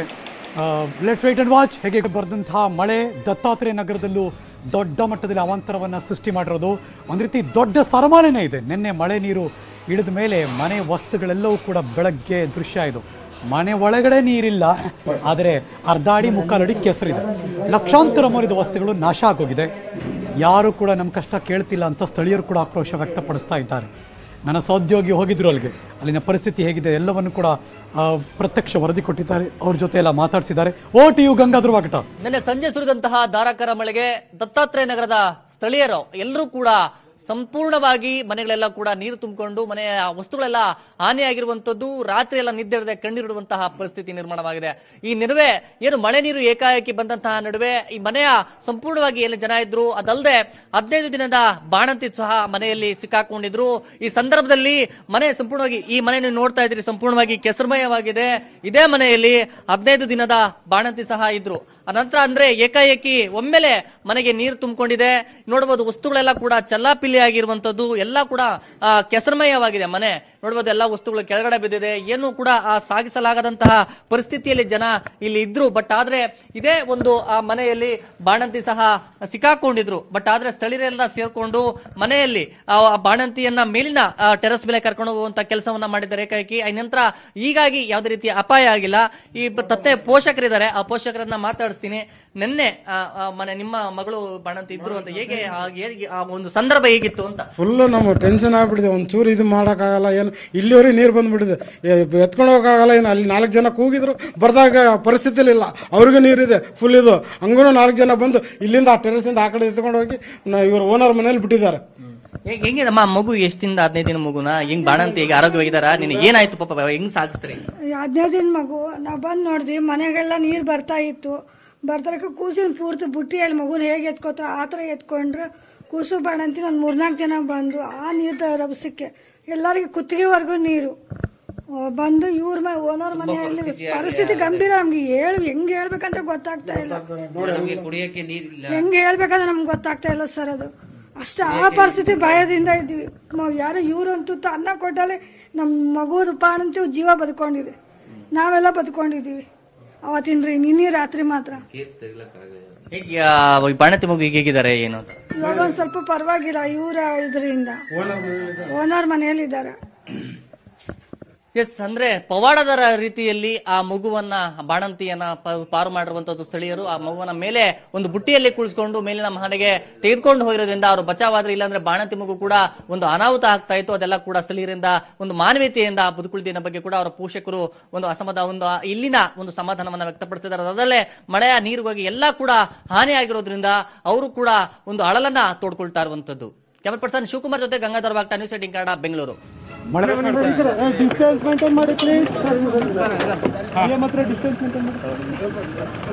ಲೆಟ್ಸ್ ವೇಟ್ ಅಂಡ್ ವಾಚ್ ಹೇಗೆ ಬರೆದಂತಹ ಮಳೆ ದತ್ತಾತ್ರೇಯ ನಗರದಲ್ಲೂ ದೊಡ್ಡ ಮಟ್ಟದಲ್ಲಿ ಅವಾಂತರವನ್ನು ಸೃಷ್ಟಿ ಮಾಡಿರೋದು ಒಂದು ರೀತಿ ದೊಡ್ಡ ಸರಮಾಲೆನೇ ಇದೆ ನಿನ್ನೆ ಮಳೆ ನೀರು ಇಳಿದ ಮೇಲೆ ಮನೆ ವಸ್ತುಗಳೆಲ್ಲವೂ ಕೂಡ ಬೆಳಗ್ಗೆ ದೃಶ್ಯ ಇದು ಮನೆ ಒಳಗಡೆ ನೀರಿಲ್ಲ ಆದರೆ ಅರ್ಧ ಅಡಿ ಮುಕ್ಕಾಲಡಿ ಕೆಸರಿದೆ ಲಕ್ಷಾಂತರ ಮರಿದ ವಸ್ತುಗಳು ನಾಶ ಆಗೋಗಿದೆ ಯಾರು ಕೂಡ ನಮ್ಮ ಕಷ್ಟ ಕೇಳ್ತಿಲ್ಲ ಅಂತ ಸ್ಥಳೀಯರು ಕೂಡ ಆಕ್ರೋಶ ವ್ಯಕ್ತಪಡಿಸ್ತಾ ಇದ್ದಾರೆ ನನ್ನ ಸಹೋದ್ಯೋಗಿ ಹೋಗಿದ್ರು ಅಲ್ಲಿಗೆ ಅಲ್ಲಿನ ಪರಿಸ್ಥಿತಿ ಹೇಗಿದೆ ಎಲ್ಲವನ್ನು ಕೂಡ ಆ, ಪ್ರತ್ಯಕ್ಷ ವರದಿ ಕೊಟ್ಟಿದ್ದಾರೆ ಅವ್ರ ಜೊತೆ ಎಲ್ಲ ಮಾತಾಡಿಸಿದ್ದಾರೆ O T U Gangadhar Vakata ನಿನ್ನೆ ಸಂಜೆ ಸುರಿದಂತಹ ಧಾರಾಕಾರ ಮಳೆಗೆ ದತ್ತಾತ್ರೇಯ ನಗರದ ಸ್ಥಳೀಯರು ಎಲ್ಲರೂ ಕೂಡ ಸಂಪೂರ್ಣವಾಗಿ ಮನೆಗಳೆಲ್ಲ ಕೂಡ ನೀರು ತುಂಬಿಕೊಂಡು ಮನೆಯ ವಸ್ತುಗಳೆಲ್ಲ ಹಾನಿಯಾಗಿರುವಂತದ್ದು ರಾತ್ರಿ ಎಲ್ಲ ನಿದ್ದೆ ಕಣ್ಣಿರುವಂತಹ ಪರಿಸ್ಥಿತಿ ನಿರ್ಮಾಣವಾಗಿದೆ ಈ ನಡುವೆ ಏನು ಮಳೆ ನೀರು ಏಕಾಏಕಿ ಬಂದಂತಹ ನಡುವೆ ಈ ಮನೆಯ ಸಂಪೂರ್ಣವಾಗಿ ಏನು ಜನ ಇದ್ರು ಅದಲ್ಲದೆ ಹದಿನೈದು ದಿನದ ಬಾಣಂತಿ ಸಹ ಮನೆಯಲ್ಲಿ ಸಿಕ್ಕಾಕೊಂಡಿದ್ರು ಈ ಸಂದರ್ಭದಲ್ಲಿ ಮನೆ ಸಂಪೂರ್ಣವಾಗಿ ಈ ಮನೆ ನೀವು ನೋಡ್ತಾ ಇದ್ದೀರಿ ಸಂಪೂರ್ಣವಾಗಿ ಕೆಸರುಮಯವಾಗಿದೆ ಇದೇ ಮನೆಯಲ್ಲಿ ಹದಿನೈದು ದಿನದ ಬಾಣಂತಿ ಸಹ ಇದ್ರು ಅನಂತರ ಅಂದ್ರೆ ಏಕಾಏಕಿ ಒಮ್ಮೆಲೆ ಮನೆಗೆ ನೀರು ತುಂಬಿಕೊಂಡಿದೆ ನೋಡಬಹುದು ವಸ್ತುಗಳೆಲ್ಲ ಕೂಡ ಚಲ್ಲಾಪಿಲ್ಲಿ ಆಗಿರುವಂತದ್ದು ಎಲ್ಲ ಕೂಡ ಆ, ಕೆಸರುಮಯವಾಗಿದೆ ಮನೆ ನೋಡಬಹುದು ಎಲ್ಲ ವಸ್ತುಗಳು ಕೆಳಗಡೆ ಬಿದ್ದಿದೆ ಏನು ಕೂಡ ಆ ಸಾಗಿಸಲಾಗದಂತಹ ಪರಿಸ್ಥಿತಿಯಲ್ಲಿ ಜನ ಇಲ್ಲಿ ಇದ್ರು ಬಟ್ ಆದ್ರೆ ಇದೇ ಒಂದು ಆ ಮನೆಯಲ್ಲಿ ಬಾಣಂತಿ ಸಹ ಸಿಕ್ಕಾಕೊಂಡಿದ್ರು ಬಟ್ ಆದ್ರೆ ಸ್ಥಳೀಯರೆಲ್ಲ ಸೇರ್ಕೊಂಡು ಮನೆಯಲ್ಲಿ ಆ ಆ ಬಾಣಂತಿಯನ್ನ ಮೇಲಿನ ಟೆರಸ್ ಮೇಲೆ ಕರ್ಕೊಂಡು ಹೋಗುವಂತ ಕೆಲಸವನ್ನ ಮಾಡಿದ್ದಾರೆ ಏಕಾಏಕಿ ಆ ನಂತರ ಹೀಗಾಗಿ ಯಾವುದೇ ರೀತಿಯ ಅಪಾಯ ಆಗಿಲ್ಲ ಈ ಬ- ತತ್ತೆ ಪೋಷಕರಿದ್ದಾರೆ ಆ ಪೋಷಕರನ್ನ ಮಾತಾಡಿಸ್ತೀನಿ ನಿನ್ನೆ ಆ, ಆ ಮನೆ ನಿಮ್ಮ ಮಗಳು ಬಾಣಂತಿ ಇದ್ರು ಅಂತ ಹೇಗೆ ಆ- ಹೇಗೆ ಆ ಒಂದು ಸಂದರ್ಭ ಹೇಗಿತ್ತು ಅಂತ ಫುಲ್ಲು ನಮ್ಗೆ ಟೆನ್ಷನ್ ಆಗ್ಬಿಟ್ಟಿದೆ ಒಂದು ಚೂರು ಇದು ಮಾಡೋಕ್ಕಾಗಲ್ಲ ಏನು ಇಲ್ಲಿವರೆಗೆ ನೀರು ಬಂದ್ಬಿಟ್ಟಿದೆ ಎತ್ಕೊಂಡು ಹೋಗೋಕ್ಕಾಗಲ್ಲ ಏನು ಅಲ್ಲಿ ನಾಲ್ಕು ಜನ ಕೂಗಿದ್ರು ಬರ್ದಾಗ ಪರಿಸ್ಥಿತಿಲಿ ಇಲ್ಲ ಅವ್ರಿಗೂ ನೀರಿದೆ ಫುಲ್ ಇದು ಹಂಗೂ ನಾಲ್ಕು ಜನ ಬಂದು ಇಲ್ಲಿಂದ ಆ ಟೆರೆಸಿಂದ ಆ ಕಡೆ ಎತ್ಕೊಂಡು ಹೋಗಿ ನ- ಇವ್ರ ಓನರ್ ಮನೇಲಿ ಬಿಟ್ಟಿದ್ದಾರೆ ಹೆ- ಹೆಂಗೆ ನಮ್ಮ ಮಗು ಎಷ್ಟಿಂದ ಹದಿನೈದು ದಿನ ಮಗುನ ಹೆಂಗ್ ಬಾಣಂತಿ ಈಗ ಆರೋಗ್ಯವಾಗಿದಾರ ನಿನ್ ಏನಾಯ್ತು ಪಾಪ ಹೆಂಗ್ ಸಾಗಿಸ್ತೀರಿ ಹದಿನೈದು ದಿನ ಮಗು ನಾವು ಬಂದು ನೋಡಿದ್ವಿ ಮನೆಗೆಲ್ಲ ನೀರು ಬರ್ತಾ ಇತ್ತು ಬರ್ತಾರಕ್ಕೆ ಕೂಸಿನ ಪೂರ್ತಿ ಬುಟ್ಟಿಯಲ್ಲಿ ಮಗುನ ಹೇಗೆ ಎತ್ಕೋತ ಆ ಥರ ಎತ್ಕೊಂಡ್ರು ಕೂಸು ಬಾಣಂತಿ ಒಂದು ಮೂರ್ನಾಲ್ಕು ಜನ ಬಂದು ಆ ನೀರು ರಭಸಕ್ಕೆ ಎಲ್ಲರಿಗೆ ಕುತ್ತಿಗೆವರೆಗೂ ನೀರು ಆ, ಬಂದು ಇವ್ರ ಮ ಓನರ್ ಮನೆಯಲ್ಲಿ ಪರಿಸ್ಥಿತಿ ಗಂಭೀರ ನಮ್ಗೆ ಹೇಳಿ ಹೆಂಗೆ ಹೇಳ್ಬೇಕಂತ ಗೊತ್ತಾಗ್ತಾ ಇಲ್ಲ ನಮಗೆ ಕುಡಿಯಕ್ಕೆ ನೀರಿಲ್ಲ ಹೆಂಗೆ ಹೇಳ್ಬೇಕಂದ್ರೆ ನಮ್ಗೆ ಗೊತ್ತಾಗ್ತಾ ಇಲ್ಲ ಸರ್ ಅದು ಅಷ್ಟು ಆ ಪರಿಸ್ಥಿತಿ ಭಯದಿಂದ ಇದ್ದೀವಿ ಮ- ಯಾರೋ ಇವ್ರಂತೂ ತ- ಅನ್ನ ಕೊಟ್ಟಲ್ಲಿ ನಮ್ಮ ಮಗುದು ಪಾಣಂತೂ ಜೀವ ಬದುಕೊಂಡಿದೆ ನಾವೆಲ್ಲ ಬದುಕೊಂಡಿದ್ದೀವಿ ಅವತ್ತಿನ ರೀ ನಿನ್ನೆ ರಾತ್ರಿ ಮಾತ್ರ ಹೇಗೆ ಆ, ಈ ಬಾಣಂತಿ ಮಗು ಈಗ ಹೇಗಿದ್ದಾರೆ ಏನು ಅಂತ ಇವಾಗ ಒಂದು ಸ್ವಲ್ಪ ಪರವಾಗಿಲ್ಲ ಇವರ ಇದರಿಂದ ಓನರ್ ಮನೆಯಲ್ಲಿ ಇದ್ದಾರೆ ಎಸ್ ಅಂದ್ರೆ ಪವಾಡದ ರೀತಿಯಲ್ಲಿ ಆ ಮಗುವನ್ನ ಬಾಣಂತಿಯನ್ನ ಪ- ಪಾರು ಮಾಡಿರುವಂತದ್ದು ಸ್ಥಳೀಯರು ಆ ಮಗುವನ್ನ ಮೇಲೆ ಒಂದು ಬುಟ್ಟಿಯಲ್ಲಿ ಕುಳಿಸ್ಕೊಂಡು ಮೇಲಿನ ಮನೆಗೆ ತೆಗೆದುಕೊಂಡು ಹೋಗಿರೋದ್ರಿಂದ ಅವರು ಬಚಾವಾದ್ರೆ ಇಲ್ಲಾಂದ್ರೆ ಬಾಣಂತಿ ಮಗು ಕೂಡ ಒಂದು ಅನಾಹುತ ಆಗ್ತಾ ಇತ್ತು ಅದೆಲ್ಲ ಕೂಡ ಸ್ಥಳೀಯರಿಂದ ಒಂದು ಮಾನವೀಯತೆಯಿಂದ ಬದುಕುಳಿದಿನ ಬಗ್ಗೆ ಕೂಡ ಅವರ ಪೋಷಕರು ಒಂದು ಅಸಮಾಧಾನ ಒಂದು ಆ ಇಲ್ಲಿನ ಒಂದು ಸಮಾಧಾನವನ್ನ ವ್ಯಕ್ತಪಡಿಸಿದ್ದಾರೆ ಅದಲ್ಲೇ ಮಳೆಯ ನೀರು ಹೋಗಿ ಎಲ್ಲ ಕೂಡ ಹಾನಿಯಾಗಿರೋದ್ರಿಂದ ಅವರು ಕೂಡ ಒಂದು ಅಳಲನ್ನ ತೋಡ್ಕೊಳ್ತಾ ಇರುವಂತದ್ದು ಕ್ಯಾಮರಾ ಪರ್ಸನ್ ಶಿವಕುಮಾರ್ ಜೊತೆ ಗಂಗಾಧರ್ ಬಾಗ್ಟ ನ್ಯೂಸ್ ಏಟಿಂಗ್ ಕನ್ನಡ ಬೆಂಗಳೂರು ಮಳೆ ಡಿಸ್ಟೆನ್ಸ್ ಮೇಂಟೈನ್ ಮಾಡಿ ಪ್ಲೀಸ್ ಮಾತ್ರ ಡಿಸ್ಟೆನ್ಸ್ ಮೇಂಟೈನ್ ಮಾಡಿ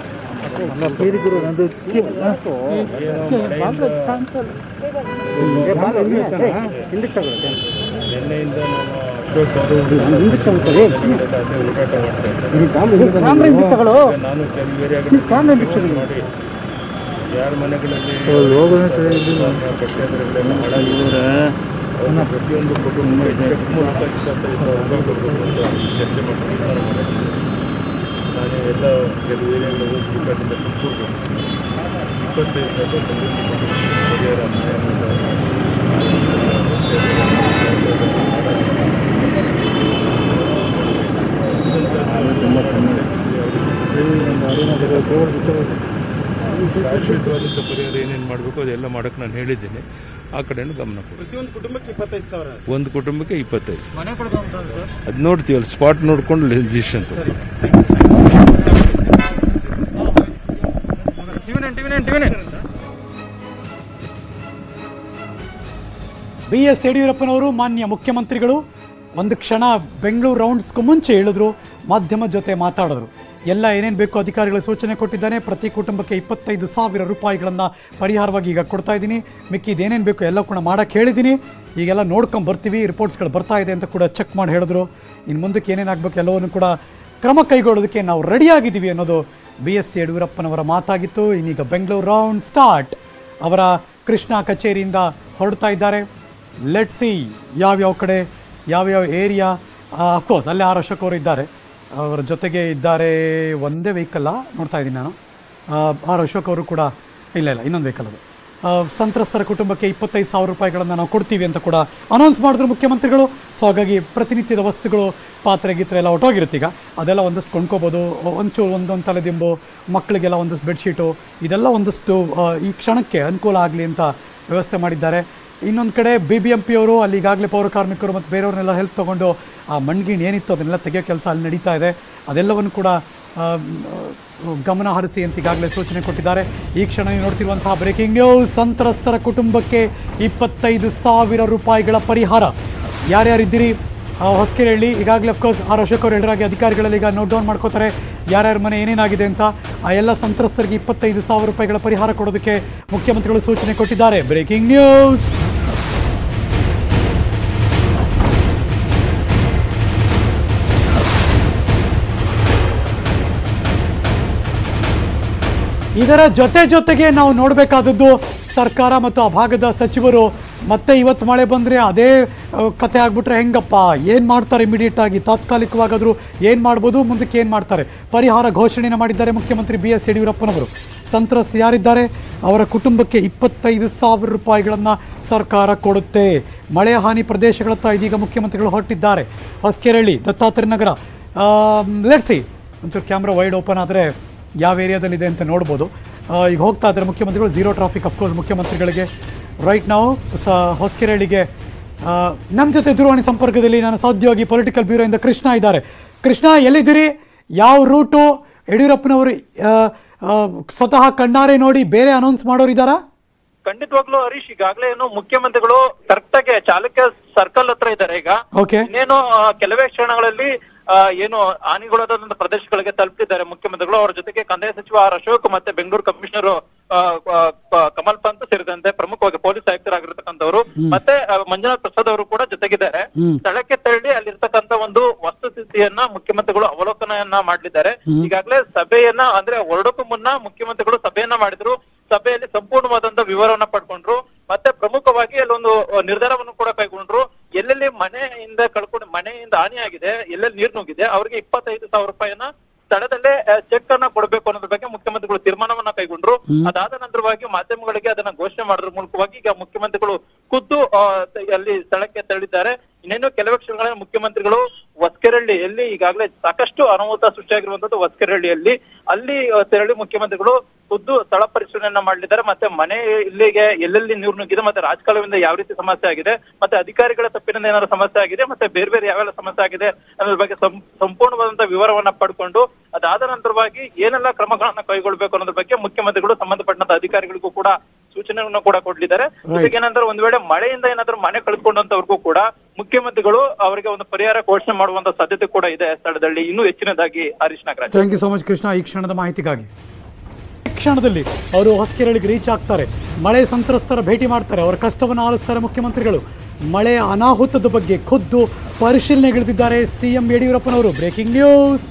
ಯಾರ ಮನೆಗಳಲ್ಲಿ ಪ್ರತಿಯೊಂದು ಕುಟುಂಬಕ್ಕೆ ಚೆಕ್ ಮೂಲಕ ಇಪ್ಪತ್ತೈದು ಸಾವಿರ ರೂಪಾಯಿ ಕೊಡಬೇಕು ಅಂತ ಚರ್ಚೆ ಮಾಡಿ ತೀರ್ಮಾನ ಮಾಡಿದ್ವಿ ನಾನು ಎಲ್ಲ ಕೆಲವು ಏರಿಯಾಗಳು ಹೋಗಿ ಬೇಕಾದಿಂದ ತುಮಕೂರು ಇಪ್ಪತ್ತೈದು ಸಾವಿರ ರೂಪಾಯಿ ಪರಿಹಾರ ಇದಂತ ನಾನು ತುಂಬ ಚೆನ್ನಾಗಿ ನಮ್ಮ ಅರುಣಾಚಲ ದೇವರ ವಿಚಾರ ಶಾಶ್ವತವಾದಂಥ ಪರಿಹಾರ ಏನೇನು ಮಾಡಬೇಕು ಅದೆಲ್ಲ ಮಾಡೋಕ್ಕೆ ನಾನು ಹೇಳಿದ್ದೀನಿ ಆ ಕಡೆನೂ ಗಮನ ಕೊಡಿ ಪ್ರತಿಯೊಂದು ಕುಟುಂಬಕ್ಕೆ ಇಪ್ಪತ್ತೈದು ಸಾವಿರ ಒಂದು ಕುಟುಂಬಕ್ಕೆ ಇಪ್ಪತ್ತೈದು ಸಾವಿರ ಅದು ನೋಡ್ತೀವಿ ಅಲ್ಲಿ ಸ್ಪಾಟ್ ನೋಡ್ಕೊಂಡು ಡಿಸಿಷನ್ ಬಿ ಎಸ್ ಯಡಿಯೂರಪ್ಪನವರು ಮಾನ್ಯ ಮುಖ್ಯಮಂತ್ರಿಗಳು ಒಂದು ಕ್ಷಣ ಬೆಂಗಳೂರು ರೌಂಡ್ಸ್ಗೂ ಮುಂಚೆ ಹೇಳಿದ್ರು ಮಾಧ್ಯಮ ಜೊತೆ ಮಾತಾಡಿದ್ರು ಎಲ್ಲ ಏನೇನು ಬೇಕು ಅಧಿಕಾರಿಗಳ ಸೂಚನೆ ಕೊಟ್ಟಿದ್ದಾನೆ ಪ್ರತಿ ಕುಟುಂಬಕ್ಕೆ ಇಪ್ಪತ್ತೈದು ಸಾವಿರ ರೂಪಾಯಿಗಳನ್ನು ಪರಿಹಾರವಾಗಿ ಈಗ ಕೊಡ್ತಾ ಇದ್ದೀನಿ ಮಿಕ್ಕಿದ್ದು ಏನೇನು ಬೇಕು ಎಲ್ಲ ಕೂಡ ಮಾಡೋಕ್ಕೆ ಹೇಳಿದ್ದೀನಿ ಈಗೆಲ್ಲ ನೋಡ್ಕೊಂಡು ಬರ್ತೀವಿ ರಿಪೋರ್ಟ್ಸ್ಗಳು ಬರ್ತಾ ಇದೆ ಅಂತ ಕೂಡ ಚೆಕ್ ಮಾಡಿ ಹೇಳಿದ್ರು ಇನ್ನು ಮುಂದಕ್ಕೆ ಏನೇನಾಗಬೇಕು ಎಲ್ಲವನ್ನು ಕೂಡ ಕ್ರಮ ಕೈಗೊಳ್ಳೋದಕ್ಕೆ ನಾವು ರೆಡಿಯಾಗಿದ್ದೀವಿ ಅನ್ನೋದು ಬಿ ಎಸ್ ಯಡಿಯೂರಪ್ಪನವರ ಮಾತಾಗಿತ್ತು ಇನ್ನೀಗ ಬೆಂಗಳೂರು ರೌಂಡ್ ಸ್ಟಾರ್ಟ್ ಅವರ ಕೃಷ್ಣ ಕಚೇರಿಯಿಂದ ಹೊರಡ್ತಾ ಇದ್ದಾರೆ ಲೆಟ್ ಸಿ ಯಾವ್ಯಾವ ಕಡೆ ಯಾವ್ಯಾವ ಏರಿಯಾ ಅಫ್ಕೋರ್ಸ್ ಅಲ್ಲೇ ಆರ್ ಅಶೋಕ್ ಅವರು ಇದ್ದಾರೆ ಅವರ ಜೊತೆಗೆ ಇದ್ದಾರೆ ಒಂದೇ ವೆಹಿಕಲ್ಲ ನೋಡ್ತಾ ಇದ್ದೀನಿ ನಾನು ಆ, ಆರ್ ಅಶೋಕ್ ಅವರು ಕೂಡ ಇಲ್ಲ ಇಲ್ಲ ಇನ್ನೊಂದು ವೆಹಿಕಲ್ ಅದು ಆ, ಸಂತ್ರಸ್ತರ ಕುಟುಂಬಕ್ಕೆ ಇಪ್ಪತ್ತೈದು ಸಾವಿರ ರೂಪಾಯಿಗಳನ್ನು ನಾವು ಕೊಡ್ತೀವಿ ಅಂತ ಕೂಡ ಅನೌನ್ಸ್ ಮಾಡಿದ್ರು ಮುಖ್ಯಮಂತ್ರಿಗಳು ಸೊ ಹಾಗಾಗಿ ಪ್ರತಿನಿತ್ಯದ ವಸ್ತುಗಳು ಪಾತ್ರೆ ಗೀತ್ರೆ ಎಲ್ಲ ಹೊಟ್ಟೋಗಿರುತ್ತೆ ಈಗ ಅದೆಲ್ಲ ಒಂದಷ್ಟು ಕೊಂಡ್ಕೋಬೋದು ಒಂಚೂರು ಒಂದೊಂದು ತಲೆದಿಂಬು ಮಕ್ಕಳಿಗೆಲ್ಲ ಒಂದಷ್ಟು ಬೆಡ್ಶೀಟು ಇದೆಲ್ಲ ಒಂದಷ್ಟು ಆ, ಈ ಕ್ಷಣಕ್ಕೆ ಅನುಕೂಲ ಆಗಲಿ ಅಂತ ವ್ಯವಸ್ಥೆ ಮಾಡಿದ್ದಾರೆ ಇನ್ನೊಂದು ಕಡೆ ಬಿ ಬಿ ಎಂ ಪಿ ಅವರು ಅಲ್ಲಿ ಈಗಾಗಲೇ ಪೌರ ಕಾರ್ಮಿಕರು ಮತ್ತು ಬೇರೆಯವ್ರನ್ನೆಲ್ಲ ಹೆಲ್ಪ್ ತೊಗೊಂಡು ಆ ಮಣ್ಗಿಣ್ ಏನಿತ್ತು ಅದನ್ನೆಲ್ಲ ತೆಗೆಯೋ ಕೆಲಸ ಅಲ್ಲಿ ನಡೀತಾ ಇದೆ ಅದೆಲ್ಲವನ್ನು ಕೂಡ ಆ, ಗಮನ ಹರಿಸಿ ಅಂತ ಈಗಾಗಲೇ ಸೂಚನೆ ಕೊಟ್ಟಿದ್ದಾರೆ ಈ ಕ್ಷಣ ನೀವು ನೋಡ್ತಿರುವಂತಹ ಬ್ರೇಕಿಂಗ್ ನ್ಯೂಸ್ ಸಂತ್ರಸ್ತರ ಕುಟುಂಬಕ್ಕೆ ಇಪ್ಪತ್ತೈದು ಸಾವಿರ ರೂಪಾಯಿಗಳ ಪರಿಹಾರ ಯಾರ್ಯಾರಿದ್ದೀರಿ ಆ, ಹೊಸಕೆರೆಹಳ್ಳಿ ಈಗಾಗಲೇ ಅಫ್ಕೋರ್ಸ್ ಆರ್ ಅಶೋಕ್ ಅವರು ಹೇಳಿರಾಗಿ ಅಧಿಕಾರಿಗಳಲ್ಲಿ ಈಗ ನೋಟ್ ಡೌನ್ ಮಾಡ್ಕೋತಾರೆ ಯಾರ್ಯಾರ ಮನೆ ಏನೇನಾಗಿದೆ ಅಂತ ಆ ಎಲ್ಲ ಸಂತ್ರಸ್ತರಿಗೆ ಇಪ್ಪತ್ತೈದು ಸಾವಿರ ರೂಪಾಯಿಗಳ ಪರಿಹಾರ ಕೊಡೋದಕ್ಕೆ ಮುಖ್ಯಮಂತ್ರಿಗಳು ಸೂಚನೆ ಕೊಟ್ಟಿದ್ದಾರೆ ಬ್ರೇಕಿಂಗ್ ನ್ಯೂಸ್ ಇದರ ಜೊತೆ ಜೊತೆಗೆ ನಾವು ನೋಡಬೇಕಾದದ್ದು ಸರ್ಕಾರ ಮತ್ತು ಆ ಭಾಗದ ಸಚಿವರು ಮತ್ತೆ ಇವತ್ತು ಮಳೆ ಬಂದರೆ ಅದೇ ಆ, ಕತೆ ಆಗ್ಬಿಟ್ರೆ ಹೆಂಗಪ್ಪ ಏನು ಮಾಡ್ತಾರೆ ಇಮಿಡಿಯೇಟ್ ಆಗಿ ತಾತ್ಕಾಲಿಕವಾಗಾದರೂ ಏನು ಮಾಡ್ಬೋದು ಮುಂದಕ್ಕೆ ಏನು ಮಾಡ್ತಾರೆ ಪರಿಹಾರ ಘೋಷಣೆಯನ್ನು ಮಾಡಿದ್ದಾರೆ ಮುಖ್ಯಮಂತ್ರಿ ಬಿ ಎಸ್ ಯಡಿಯೂರಪ್ಪನವರು ಸಂತ್ರಸ್ತ ಯಾರಿದ್ದಾರೆ ಅವರ ಕುಟುಂಬಕ್ಕೆ ಇಪ್ಪತ್ತೈದು ಸಾವಿರ ರೂಪಾಯಿಗಳನ್ನು ಸರ್ಕಾರ ಕೊಡುತ್ತೆ ಮಳೆ ಹಾನಿ ಪ್ರದೇಶಗಳತ್ತ ಇದೀಗ ಮುಖ್ಯಮಂತ್ರಿಗಳು ಹೊರಟಿದ್ದಾರೆ ಹೊಸಕೆರಳ್ಳಿ ದತ್ತಾತ್ರೇಯ ನಗರ ಲೆಟ್ಸಿ ಒಂಚೂರು ಕ್ಯಾಮ್ರಾ ವೈಡ್ ಓಪನ್ ಆದರೆ ಯಾವ ಏರಿಯಾದಲ್ಲಿದೆ ಅಂತ ನೋಡ್ಬೋದು ಆ, ಈಗ ಹೋಗ್ತಾ ಇದ್ದಾರೆ ಮುಖ್ಯಮಂತ್ರಿಗಳು ಝೀರೋ ಟ್ರಾಫಿಕ್ ಅಫ್ಕೋರ್ಸ್ ಮುಖ್ಯಮಂತ್ರಿಗಳಿಗೆ ರೈಟ್ ನಾವು ಸ ಹೊಸಕೆರಳಿಗೆ ನಮ್ಮ ಜೊತೆ ದೂರವಾಣಿ ಸಂಪರ್ಕದಲ್ಲಿ ನಾನು ಸಹೋದ್ಯೋಗಿ ಪೊಲಿಟಿಕಲ್ ಬ್ಯೂರೋಯಿಂದ ಕೃಷ್ಣ ಇದ್ದಾರೆ ಕೃಷ್ಣ ಎಲ್ಲಿದ್ದೀರಿ ಯಾವ ರೂಟು ಯಡಿಯೂರಪ್ಪನವರು ಆ, ಆ, ಸ್ವತಃ ಕಣ್ಣಾರೆ ನೋಡಿ ಬೇರೆ ಅನೌನ್ಸ್ ಮಾಡೋರು ಇದ್ದಾರಾ ಖಂಡಿತವಾಗ್ಲೂ ಹರೀಶ್ ಈಗಾಗಲೇ ಏನು ಮುಖ್ಯಮಂತ್ರಿಗಳು ಕರೆಕ್ಟ್ ಆಗಿ ಚಾಲಕ ಸರ್ಕಲ್ ಹತ್ರ ಇದ್ದಾರೆ ಈಗ ಓಕೆ ಇನ್ನೇನು ಆ, ಕೆಲವೇ ಕ್ಷಣಗಳಲ್ಲಿ ಆ, ಏನು ಹಾನಿಗೊಳಗಾದಂತ ಪ್ರದೇಶಗಳಿಗೆ ತಲುಪಿದ್ದಾರೆ ಮುಖ್ಯಮಂತ್ರಿಗಳು ಅವರ ಜೊತೆಗೆ ಕಂದಾಯ ಸಚಿವ ಆರ್ ಅಶೋಕ್ ಮತ್ತೆ ಬೆಂಗಳೂರು ಕಮಿಷನರ್ ಕಮಲ್ ಪಂತ್ ಸೇರಿದಂತೆ ಪ್ರಮುಖವಾಗಿ ಪೊಲೀಸ್ ಆಯುಕ್ತರಾಗಿರ್ತಕ್ಕಂಥವ್ರು ಮತ್ತೆ ಆ, ಮಂಜುನಾಥ್ ಪ್ರಸಾದ್ ಅವರು ಕೂಡ ಜೊತೆಗಿದ್ದಾರೆ ಸ್ಥಳಕ್ಕೆ ತೆರಳಿ ಅಲ್ಲಿರ್ತಕ್ಕಂಥ ಒಂದು ವಸ್ತುಸ್ಥಿತಿಯನ್ನ ಮುಖ್ಯಮಂತ್ರಿಗಳು ಅವಲೋಕನಯನ್ನ ಮಾಡಲಿದ್ದಾರೆ ಈಗಾಗಲೇ ಸಭೆಯನ್ನ ಅಂದ್ರೆ ಹೊರಡಕ್ಕೂ ಮುನ್ನ ಮುಖ್ಯಮಂತ್ರಿಗಳು ಸಭೆಯನ್ನ ಮಾಡಿದ್ರು ಸಭೆಯಲ್ಲಿ ಸಂಪೂರ್ಣವಾದಂತ ವಿವರವನ್ನ ಪಡ್ಕೊಂಡ್ರು ಮತ್ತೆ ಪ್ರಮುಖವಾಗಿ ಅಲ್ಲೊಂದು ಅಹ್, ನಿರ್ಧಾರವನ್ನು ಕೂಡ ಕೈಗೊಂಡ್ರು ಎಲ್ಲೆಲ್ಲಿ ಮನೆಯಿಂದ ಕಳ್ಕೊಂಡು ಮನೆಯಿಂದ ಹಾನಿಯಾಗಿದೆ ಎಲ್ಲೆಲ್ಲಿ ನೀರು ನುಗ್ಗಿದೆ ಅವರಿಗೆ ಇಪ್ಪತ್ತೈದು ಸಾವಿರ ರೂಪಾಯಿಯನ್ನ ಸ್ಥಳದಲ್ಲೇ ಚೆಕ್ ಅನ್ನ ಕೊಡಬೇಕು ಅನ್ನೋದ್ರ ಬಗ್ಗೆ ಮುಖ್ಯಮಂತ್ರಿಗಳು ತೀರ್ಮಾನವನ್ನ ಕೈಗೊಂಡ್ರು ಅದಾದ ನಂತರವಾಗಿ ಮಾಧ್ಯಮಗಳಿಗೆ ಅದನ್ನ ಘೋಷಣೆ ಮಾಡೋದ್ರ ಮೂಲಕವಾಗಿ ಈಗ ಮುಖ್ಯಮಂತ್ರಿಗಳು ಖುದ್ದು ಆ, ತ- ಅಲ್ಲಿ ಸ್ಥಳಕ್ಕೆ ತೆರಳಿದ್ದಾರೆ ಇನ್ನೇನು ಕೆಲವೇ ಕ್ಷಣಗಳಲ್ಲಿ ಮುಖ್ಯಮಂತ್ರಿಗಳು ಹೊಸಕೆರಳ್ಳಿಯಲ್ಲಿ ಈಗಾಗಲೇ ಸಾಕಷ್ಟು ಅನಾಹುತ ಸೃಷ್ಟಿಯಾಗಿರುವಂತದ್ದು ಹೊಸಕೆರಳ್ಳಿಯಲ್ಲಿ ಅಲ್ಲಿ ಆ, ತೆರಳಿ ಮುಖ್ಯಮಂತ್ರಿಗಳು ಖುದ್ದು ಸ್ಥಳ ಪರಿಶೀಲನೆಯನ್ನ ಮಾಡಲಿದ್ದಾರೆ ಮತ್ತೆ ಮನೆ ಇಲ್ಲಿಗೆ ಎಲ್ಲೆಲ್ಲಿ ನೀರು ನುಗ್ಗಿದೆ ಮತ್ತೆ ರಾಜಕಾಲುವಿಂದ ಯಾವ ರೀತಿ ಸಮಸ್ಯೆ ಆಗಿದೆ ಮತ್ತೆ ಅಧಿಕಾರಿಗಳ ತಪ್ಪಿನಿಂದ ಏನಾದ್ರು ಸಮಸ್ಯೆ ಆಗಿದೆ ಮತ್ತೆ ಬೇರೆ ಬೇರೆ ಯಾವೆಲ್ಲ ಸಮಸ್ಯೆ ಆಗಿದೆ ಅನ್ನೋದ್ರ ಬಗ್ಗೆ ಸಂ- ಸಂಪೂರ್ಣವಾದಂತ ವಿವರವನ್ನ ಪಡ್ಕೊಂಡು ಅದಾದ ನಂತರವಾಗಿ ಏನೆಲ್ಲ ಕ್ರಮಗಳನ್ನ ಕೈಗೊಳ್ಬೇಕು ಅನ್ನೋದ್ರ ಬಗ್ಗೆ ಮುಖ್ಯಮಂತ್ರಿಗಳು ಸಂಬಂಧಪಟ್ಟಂತ ಅಧಿಕಾರಿಗಳಿಗೂ ಕೂಡ ಸೂಚನೆಯನ್ನು ಕೂಡ ಕೊಡ್ಲಿದ್ದಾರೆ ಜೊತೆಗೆ ಏನಂದ್ರೆ ಒಂದ್ ವೇಳೆ ಮಳೆಯಿಂದ ಏನಾದ್ರು ಮನೆ ಕಳ್ಕೊಂಡಂತವ್ರಿಗೂ ಕೂಡ ಮುಖ್ಯಮಂತ್ರಿಗಳು ಅವರಿಗೆ ಒಂದು ಪರಿಹಾರ ಘೋಷಣೆ ಮಾಡುವಂತ ಸಾಧ್ಯತೆ ಕೂಡ ಇದೆ ಸ್ಥಳದಲ್ಲಿ ಇನ್ನೂ ಹೆಚ್ಚಿನದಾಗಿ Harish Nagaraj thank you so much Krishna ಈ ಕ್ಷಣದ ಮಾಹಿತಿಗಾಗಿ ಈ ಕ್ಷಣದಲ್ಲಿ ಅವರು ಹೊಸಕೆರಳಿಗೆ ರೀಚ್ ಆಗ್ತಾರೆ ಮಳೆ ಸಂತ್ರಸ್ತರ ಭೇಟಿ ಮಾಡ್ತಾರೆ ಅವರ ಕಷ್ಟವನ್ನು ಆಲಿಸ್ತಾರೆ ಮುಖ್ಯಮಂತ್ರಿಗಳು ಮಳೆ ಅನಾಹುತದ ಬಗ್ಗೆ ಖುದ್ದು ಪರಿಶೀಲನೆಗಿಳಿದಿದ್ದಾರೆ ಸಿಎಂ ಯಡಿಯೂರಪ್ಪನವರು ಬ್ರೇಕಿಂಗ್ ನ್ಯೂಸ್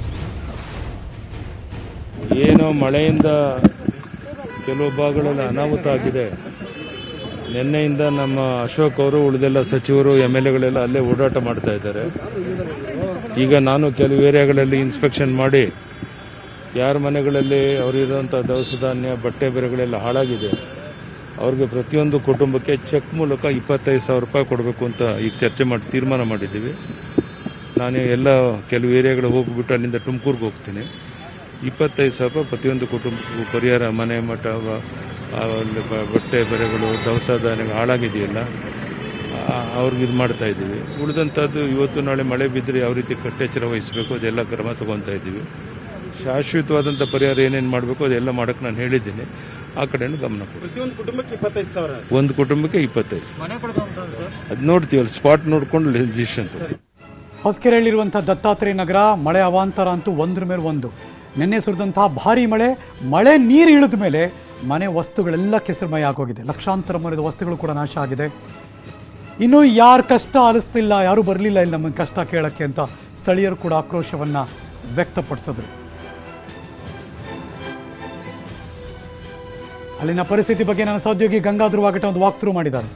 ಏನೋ ಮಳೆಯಿಂದ ಕೆಲವು ಭಾಗಗಳಲ್ಲಿ ಅನಾಹುತ ಆಗಿದೆ ನಿನ್ನೆಯಿಂದ ನಮ್ಮ ಅಶೋಕ್ ಅವರು ಉಳಿದೆಲ್ಲ ಸಚಿವರು ಎಮ್ ಎಲ್ ಎಗಳೆಲ್ಲ ಅಲ್ಲೇ ಓಡಾಟ ಮಾಡ್ತಾ ಇದ್ದಾರೆ ಈಗ ನಾನು ಕೆಲವು ಏರಿಯಾಗಳಲ್ಲಿ ಇನ್ಸ್ಪೆಕ್ಷನ್ ಮಾಡಿ ಯಾರ ಮನೆಗಳಲ್ಲಿ ಅವರಿರುವಂಥ ದವಸ ಧಾನ್ಯ ಬಟ್ಟೆ ಬೆರೆಗಳೆಲ್ಲ ಹಾಳಾಗಿದೆ ಅವ್ರಿಗೆ ಪ್ರತಿಯೊಂದು ಕುಟುಂಬಕ್ಕೆ ಚೆಕ್ ಮೂಲಕ ಇಪ್ಪತ್ತೈದು ಸಾವಿರ ರೂಪಾಯಿ ಕೊಡಬೇಕು ಅಂತ ಈಗ ಚರ್ಚೆ ಮಾಡಿ ತೀರ್ಮಾನ ಮಾಡಿದ್ದೀವಿ ನಾನು ಎಲ್ಲ ಕೆಲವು ಏರಿಯಾಗಳು ಹೋಗ್ಬಿಟ್ಟು ಅಲ್ಲಿಂದ ತುಮಕೂರ್ಗೆ ಹೋಗ್ತೀನಿ ಇಪ್ಪತ್ತೈದು ಸಾವಿರ ರೂಪಾಯಿ ಪ್ರತಿಯೊಂದು ಕುಟುಂಬಕ್ಕೂ ಪರಿಹಾರ ಮನೆ ಮಠ ವ- ಆ ಒಂದು ಬ- ಬಟ್ಟೆ ಬರೆಗಳು ದವಸ ಧಾನ್ಯಗಳು ಹಾಳಾಗಿದೆಯಲ್ಲ ಆ- ಅವ್ರಿಗೆ ಇದು ಮಾಡ್ತಾ ಇದ್ದೀವಿ ಉಳಿದಂಥದ್ದು ಇವತ್ತು ನಾಳೆ ಮಳೆ ಬಿದ್ದರೆ ಯಾವ ರೀತಿ ಕಟ್ಟೆಚ್ಚರ ವಹಿಸಬೇಕು ಅದೆಲ್ಲ ಕ್ರಮ ತಗೊತಾ ಇದ್ದೀವಿ ಶಾಶ್ವತವಾದಂಥ ಪರಿಹಾರ ಏನೇನು ಮಾಡಬೇಕು ಅದೆಲ್ಲ ಮಾಡೋಕ್ಕೆ ನಾನು ಹೇಳಿದ್ದೀನಿ ಆ ಕಡೆನೂ ಗಮನ ಕೊಡಿ ಪ್ರತಿಯೊಂದು ಕುಟುಂಬಕ್ಕೆ ಇಪ್ಪತ್ತೈದು ಸಾವಿರ ಒಂದು ಕುಟುಂಬಕ್ಕೆ ಇಪ್ಪತ್ತೈದು ಸಾವಿರ ಅದು ನೋಡ್ತೀವಿ ಅಲ್ಲಿ ಸ್ಪಾಟ್ ನೋಡ್ಕೊಂಡು ಡಿಸಿಷನ್ ಹೊಸಕೆರೆಯಲ್ಲಿರುವಂಥ ದತ್ತಾತ್ರೇಯ ನಗರ ಮಳೆ ಅವಾಂತರ ಅಂತೂ ಒಂದ್ರ ಮೇಲೆ ಒಂದು ನಿನ್ನೆ ಸುರಿದಂತಹ ಭಾರಿ ಮಳೆ ಮಳೆ ನೀರು ಇಳಿದ ಮೇಲೆ ಮನೆ ವಸ್ತುಗಳೆಲ್ಲ ಕೆಸರುಮಯ ಆಗೋಗಿದೆ ಲಕ್ಷಾಂತರ ಮರದ ವಸ್ತುಗಳು ಕೂಡ ನಾಶ ಆಗಿದೆ ಇನ್ನು ಯಾರು ಕಷ್ಟ ಆಲಿಸ್ತಿಲ್ಲ ಯಾರೂ ಬರಲಿಲ್ಲ ಇಲ್ಲಿ ನಮಗೆ ಕಷ್ಟ ಕೇಳಕ್ಕೆ ಅಂತ ಸ್ಥಳೀಯರು ಕೂಡ ಆಕ್ರೋಶವನ್ನು ವ್ಯಕ್ತಪಡಿಸಿದ್ರು ಅಲ್ಲಿನ ಪರಿಸ್ಥಿತಿ ಬಗ್ಗೆ ನನ್ನ ಸಹೋದ್ಯೋಗಿ ಗಂಗಾಧರ್ ವಾಗಟ ಒಂದು ವಾಕ್ ಥ್ರೂ ಮಾಡಿದ್ದಾರೆ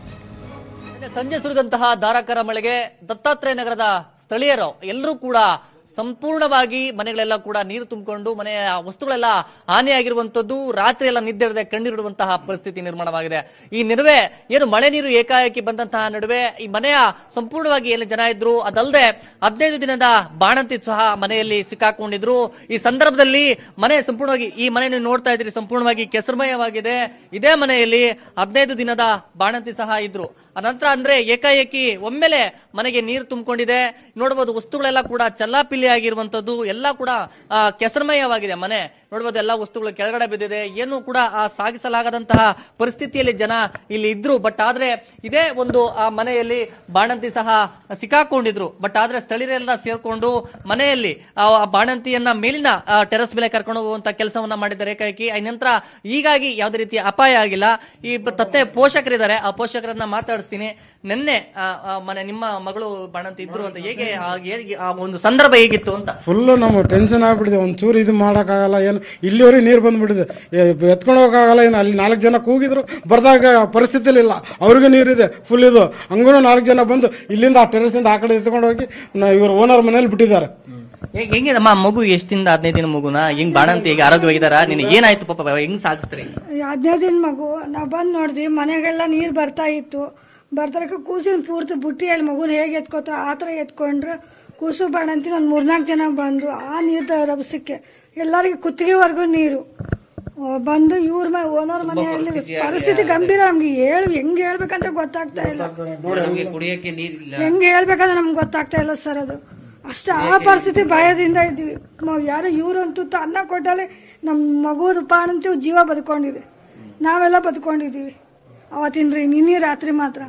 ನಿನ್ನೆ ಸಂಜೆ ಸುರಿದಂತಹ ಧಾರಾಕಾರ ಮಳೆಗೆ ದತ್ತಾತ್ರೇಯ ನಗರದ ಸ್ಥಳೀಯರು ಎಲ್ಲರೂ ಕೂಡ ಸಂಪೂರ್ಣವಾಗಿ ಮನೆಗಳೆಲ್ಲ ಕೂಡ ನೀರು ತುಂಬಿಕೊಂಡು ಮನೆಯ ವಸ್ತುಗಳೆಲ್ಲ ಹಾನಿಯಾಗಿರುವಂತದ್ದು ರಾತ್ರಿ ಎಲ್ಲ ನಿದ್ದೆರದೆ ಕಣ್ಣೀರಿಡುವಂತಹ ಪರಿಸ್ಥಿತಿ ನಿರ್ಮಾಣವಾಗಿದೆ ಈ ನಡುವೆ ಏನು ಮಳೆ ನೀರು ಏಕಾಏಕಿ ಬಂದಂತಹ ನಡುವೆ ಈ ಮನೆಯ ಸಂಪೂರ್ಣವಾಗಿ ಏನು ಜನ ಇದ್ರು ಅದಲ್ಲದೆ ಹದಿನೈದು ದಿನದ ಬಾಣಂತಿ ಸಹ ಮನೆಯಲ್ಲಿ ಸಿಕ್ಕಾಕೊಂಡಿದ್ರು ಈ ಸಂದರ್ಭದಲ್ಲಿ ಮನೆ ಸಂಪೂರ್ಣವಾಗಿ ಈ ಮನೆ ನೀವು ನೋಡ್ತಾ ಇದ್ರಿ ಸಂಪೂರ್ಣವಾಗಿ ಕೆಸರುಮಯವಾಗಿದೆ ಇದೇ ಮನೆಯಲ್ಲಿ ಹದಿನೈದು ದಿನದ ಬಾಣಂತಿ ಸಹ ಇದ್ರು ಅನಂತರ ಅಂದ್ರೆ ಏಕಾಏಕಿ ಒಮ್ಮೆಲೆ ಮನೆಗೆ ನೀರು ತುಂಬಿಕೊಂಡಿದೆ ನೋಡಬಹುದು ವಸ್ತುಗಳೆಲ್ಲ ಕೂಡ ಚಲ್ಲಾಪಿಲ್ಲಿ ಆಗಿರುವಂತದ್ದು ಎಲ್ಲ ಕೂಡ ಆ, ಕೆಸರುಮಯವಾಗಿದೆ ಮನೆ ನೋಡಬಹುದು ಎಲ್ಲ ವಸ್ತುಗಳು ಕೆಳಗಡೆ ಬಿದ್ದಿದೆ ಏನು ಕೂಡ ಆ ಸಾಗಿಸಲಾಗದಂತಹ ಪರಿಸ್ಥಿತಿಯಲ್ಲಿ ಜನ ಇಲ್ಲಿ ಇದ್ರು ಬಟ್ ಆದ್ರೆ ಇದೇ ಒಂದು ಆ ಮನೆಯಲ್ಲಿ ಬಾಣಂತಿ ಸಹ ಸಿಕ್ಕಾಕೊಂಡಿದ್ರು ಬಟ್ ಆದ್ರೆ ಸ್ಥಳೀಯರೆಲ್ಲ ಸೇರ್ಕೊಂಡು ಮನೆಯಲ್ಲಿ ಆ ಆ ಬಾಣಂತಿಯನ್ನ ಮೇಲಿನ ಟೆರಸ್ ಮೇಲೆ ಕರ್ಕೊಂಡು ಹೋಗುವಂತ ಕೆಲಸವನ್ನ ಮಾಡಿದ್ದಾರೆ ಏಕಾಏಕಿ ಆ ನಂತರ ಹೀಗಾಗಿ ಯಾವುದೇ ರೀತಿಯ ಅಪಾಯ ಆಗಿಲ್ಲ ಈ ಬ- ತತ್ತೆ ಪೋಷಕರಿದ್ದಾರೆ ಆ ಪೋಷಕರನ್ನ ಮಾತಾಡಿಸ್ತೀನಿ ನಿನ್ನೆ ಆ, ಆ, ಮನೆ ನಿಮ್ಮ ಮಗಳು ಬಾಣಂತಿ ಇದ್ರು ಅಂತ ಹೇಗೆ ಆ- ಹೇಗೆ ಆ ಒಂದು ಸಂದರ್ಭ ಹೇಗಿತ್ತು ಅಂತ ಫುಲ್ಲು ನಮ್ಮ ಟೆನ್ಷನ್ ಆಗ್ಬಿಟ್ಟಿದೆ ಒಂಚೂರು ಇದು ಮಾಡೋಕ್ಕಾಗಲ್ಲ ಏನು ಇಲ್ಲಿವರೆಗೆ ನೀರು ಬಂದ್ಬಿಟ್ಟಿದೆ ಎತ್ಕೊಂಡು ಹೋಗೋಕ್ಕಾಗಲ್ಲ ಏನು ಅಲ್ಲಿ ನಾಲ್ಕು ಜನ ಕೂಗಿದ್ರು ಬರ್ದಾಗ ಪರಿಸ್ಥಿತಿಲಿ ಇಲ್ಲ ಅವ್ರಿಗೂ ನೀರಿದೆ ಫುಲ್ ಇದು ಹಂಗೂ ನಾಲ್ಕು ಜನ ಬಂದು ಇಲ್ಲಿಂದ ಆ ಟೆರೆಸಿಂದ ಆ ಕಡೆ ಎತ್ಕೊಂಡು ಹೋಗಿ ನ- ಇವ್ರ ಓನರ್ ಮನೇಲಿ ಬಿಟ್ಟಿದ್ದಾರೆ ಹೇ- ಹೆಂಗಿದಮ್ಮ ಮಗು ಎಷ್ಟಿಂದ ಹದಿನೈದು ದಿನ ಮಗುನ ಹೆಂಗ್ ಬಾಣಂತಿ ಹೇಗೆ ಆರೋಗ್ಯವಾಗಿದಾರ ನಿನ್ ಏನಾಯ್ತು ಪಾಪ ಹೆಂಗ್ ಸಾಗಿಸ್ತೀರಿ ಹದಿನೈದು ದಿನ ಮಗು ನಾವು ಬಂದು ನೋಡಿದ್ವಿ ಮನೆಗೆಲ್ಲ ನೀರು ಬರ್ತಾ ಇತ್ತು ಬರ್ತರಕ್ಕೆ ಕೂಸಿನ ಪೂರ್ತಿ ಬುಟ್ಟಿಯಲ್ಲಿ ಮಗುನ ಹೇಗೆ ಎತ್ಕೋತ ಆ ಥರ ಎತ್ಕೊಂಡ್ರೆ ಕೂಸು ಬಾಣಂತಿನ ಒಂದು ಮೂರ್ನಾಲ್ಕು ಜನ ಬಂದು ಆ ನೀರು ರಭಸಕ್ಕೆ ಎಲ್ಲರಿಗೂ ಕುತ್ತಿಗೆವರೆಗೂ ನೀರು ಆ, ಬಂದು ಇವ್ರ ಮ ಓನರ್ ಮನೆಯಲ್ಲಿ ಪರಿಸ್ಥಿತಿ ಗಂಭೀರ ನಮ್ಗೆ ಹೇಳಿ ಹೆಂಗೆ ಹೇಳ್ಬೇಕಂತ ಗೊತ್ತಾಗ್ತಾ ಇಲ್ಲ ನಮಗೆ ಕುಡಿಯಕ್ಕೆ ನೀರಿಲ್ಲ ಹೆಂಗೆ ಹೇಳ್ಬೇಕಂದ್ರೆ ನಮ್ಗೆ ಗೊತ್ತಾಗ್ತಾ ಇಲ್ಲ ಸರ್ ಅದು ಅಷ್ಟು ಆ ಪರಿಸ್ಥಿತಿ ಭಯದಿಂದ ಇದ್ದೀವಿ ಮ- ಯಾರೋ ಇವ್ರಂತೂ ಅನ್ನ ಕೊಟ್ಟಲೆ ನಮ್ಮ ಮಗುದು ಪಾಣಂತೂ ಜೀವ ಬದುಕೊಂಡಿದೆ ನಾವೆಲ್ಲ ಬದುಕೊಂಡಿದ್ದೀವಿ ಅವತ್ತಿನ ರೀ ನಿನ್ನೆ ರಾತ್ರಿ ಮಾತ್ರ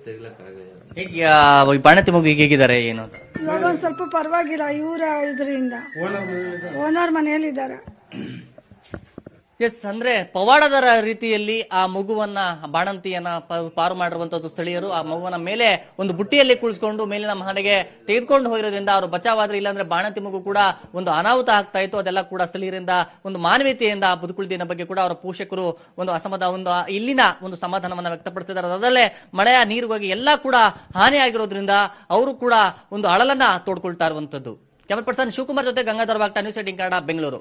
ಹೇಗೆ ಆ, ಈ ಬಾಣಂತಿ ಮಗು ಈಗ ಹೇಗಿದ್ದಾರೆ ಏನು ಅಂತ ಇವಾಗ ಒಂದು ಸ್ವಲ್ಪ ಪರವಾಗಿಲ್ಲ ಇವರ ಇದರಿಂದ ಓನರ್ ಮನೆಯಲ್ಲಿದ್ದಾರೆ ಎಸ್ ಅಂದ್ರೆ ಪವಾಡದರ ರೀತಿಯಲ್ಲಿ ಆ ಮಗುವನ್ನ ಬಾಣಂತಿಯನ್ನ ಪ- ಪಾರು ಮಾಡಿರುವಂತದ್ದು ಸ್ಥಳೀಯರು ಆ ಮಗುವನ್ನ ಮೇಲೆ ಒಂದು ಬುಟ್ಟಿಯಲ್ಲಿ ಕುಳಿಸ್ಕೊಂಡು ಮೇಲಿನ ಮನೆಗೆ ತೆಗೆದುಕೊಂಡು ಹೋಗಿರೋದ್ರಿಂದ ಅವರು ಬಚಾವಾದ್ರೆ ಇಲ್ಲಾಂದ್ರೆ ಬಾಣಂತಿ ಮಗು ಕೂಡ ಒಂದು ಅನಾಹುತ ಆಗ್ತಾ ಇತ್ತು ಅದೆಲ್ಲ ಕೂಡ ಸ್ಥಳೀಯರಿಂದ ಒಂದು ಮಾನವೀಯತೆಯಿಂದ ಬದುಕುಳಿದಿನ ಬಗ್ಗೆ ಕೂಡ ಅವರ ಪೋಷಕರು ಒಂದು ಅಸಮಾಧಾನ ಒಂದು ಆ ಇಲ್ಲಿನ ಒಂದು ಸಮಾಧಾನವನ್ನ ವ್ಯಕ್ತಪಡಿಸಿದ್ದಾರೆ ಅದಲ್ಲೇ ಮಳೆಯ ನೀರಿಗಾಗಿ ಎಲ್ಲ ಕೂಡ ಹಾನಿಯಾಗಿರೋದ್ರಿಂದ ಅವರು ಕೂಡ ಒಂದು ಅಳಲನ್ನ ತೋಡ್ಕೊಳ್ತಾ ಇರುವಂತದ್ದು ಕ್ಯಾಮರಾ ಪರ್ಸನ್ ಶಿವಕುಮಾರ್ ಜೊತೆ ಗಂಗಾಧರ ಬಾಗ್ಟ ನ್ಯೂಸ್ ಏಟಿನ್ ಕನ್ನಡ ಬೆಂಗಳೂರು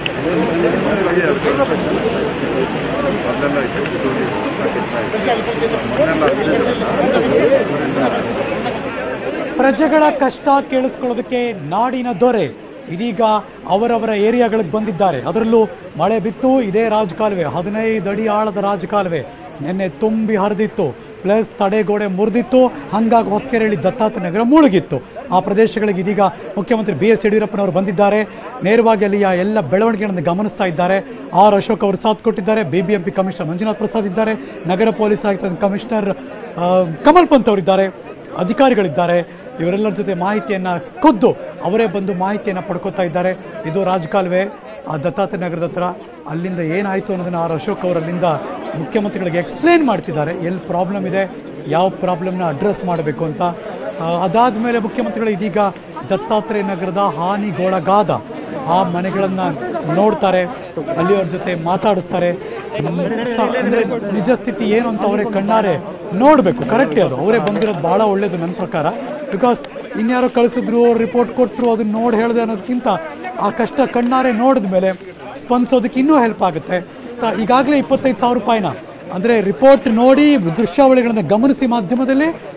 ಪ್ರಜೆಗಳ ಕಷ್ಟ ಕೇಳಿಸ್ಕೊಳ್ಳೋದಕ್ಕೆ ನಾಡಿನ ದೊರೆ ಇದೀಗ ಅವರವರ ಏರಿಯಾಗಳಿಗೆ ಬಂದಿದ್ದಾರೆ ಅದರಲ್ಲೂ ಮಳೆ ಬಿತ್ತು ಇದೇ ರಾಜಕಾಲುವೆ ಹದಿನೈದು ಅಡಿ ಆಳದ ರಾಜಕಾಲುವೆ ನಿನ್ನೆ ತುಂಬಿ ಹರಿದಿತ್ತು ಪ್ಲಸ್ ತಡೆಗೋಡೆ ಮುರಿದಿತ್ತು ಹಾಗಾಗಿ ಹೊಸಕೆರೆಹಳ್ಳಿ ದತ್ತಾತ್ರೇಯ ನಗರ ಮುಳುಗಿತ್ತು ಆ ಪ್ರದೇಶಗಳಿಗೆ ಇದೀಗ ಮುಖ್ಯಮಂತ್ರಿ ಬಿ ಎಸ್ ಯಡಿಯೂರಪ್ಪನವರು ಬಂದಿದ್ದಾರೆ ನೇರವಾಗಿ ಅಲ್ಲಿಯ ಎಲ್ಲ ಬೆಳವಣಿಗೆಗಳನ್ನು ಗಮನಿಸ್ತಾ ಇದ್ದಾರೆ ಆರ್ ಅಶೋಕ್ ಅವರು ಸಾಥ್ ಕೊಟ್ಟಿದ್ದಾರೆ B B M P commissioner Manjunath Prasad ಇದ್ದಾರೆ ನಗರ ಪೊಲೀಸ್ ಆಯುಕ್ತ ಕಮಿಷನರ್ ಆ, ಕಮಲ್ ಪಂತ್ ಅವರಿದ್ದಾರೆ ಅಧಿಕಾರಿಗಳಿದ್ದಾರೆ ಇವರೆಲ್ಲರ ಜೊತೆ ಮಾಹಿತಿಯನ್ನು ಖುದ್ದು ಅವರೇ ಬಂದು ಮಾಹಿತಿಯನ್ನು ಪಡ್ಕೋತಾ ಇದ್ದಾರೆ ಇದು ರಾಜಕಾಲುವೆ ಆ ದತ್ತಾತ್ರೇಯ ನಗರದ ಹತ್ರ ಅಲ್ಲಿಂದ ಏನಾಯಿತು ಅನ್ನೋದನ್ನು ಆರ್ ಅಶೋಕ್ ಅವರು ಅಲ್ಲಿಂದ ಮುಖ್ಯಮಂತ್ರಿಗಳಿಗೆ ಎಕ್ಸ್ಪ್ಲೇನ್ ಮಾಡ್ತಿದ್ದಾರೆ ಎಲ್ಲಿ ಪ್ರಾಬ್ಲಮ್ ಇದೆ ಯಾವ ಪ್ರಾಬ್ಲಮ್ನ ಅಡ್ರೆಸ್ ಮಾಡಬೇಕು ಅಂತ ಅದಾದ ಮೇಲೆ ಮುಖ್ಯಮಂತ್ರಿಗಳು ಇದೀಗ ದತ್ತಾತ್ರೇಯ ನಗರದ ಹಾನಿಗೊಳಗಾದ ಆ ಮನೆಗಳನ್ನು ನೋಡ್ತಾರೆ ಅಲ್ಲಿಯವ್ರ ಜೊತೆ ಮಾತಾಡಿಸ್ತಾರೆ ಮ್, ಸ- ಅಂದ್ರೆ ನಿಜ ಸ್ಥಿತಿ ಏನು ಅಂತ ಅವರೇ ಕಣ್ಣಾರೆ ನೋಡಬೇಕು ಕರೆಕ್ಟೇ ಅದು ಅವರೇ ಬಂದಿರೋದು ಭಾಳ ಒಳ್ಳೇದು ನನ್ನ ಪ್ರಕಾರ ಬಿಕಾಸ್ ಇನ್ಯಾರೋ ಕಳಿಸಿದ್ರು ರಿಪೋರ್ಟ್ ಕೊಟ್ಟರು ಅದನ್ನ ನೋಡಿ ಹೇಳಿದೆ ಅನ್ನೋದಕ್ಕಿಂತ ಆ ಕಷ್ಟ ಕಣ್ಣಾರೆ ನೋಡಿದ ಮೇಲೆ ಸ್ಪಂದಿಸೋದಕ್ಕೆ ಇನ್ನೂ ಹೆಲ್ಪ್ ಆಗುತ್ತೆ ತ- ಈಗಾಗಲೇ ಇಪ್ಪತ್ತೈದು ಸಾವಿರ ರೂಪಾಯಿನ ಅಂದರೆ ರಿಪೋರ್ಟ್ ನೋಡಿ ದೃಶ್ಯಾವಳಿಗಳನ್ನು ಗಮನಿಸಿ ಮಾಧ್ಯಮದಲ್ಲಿ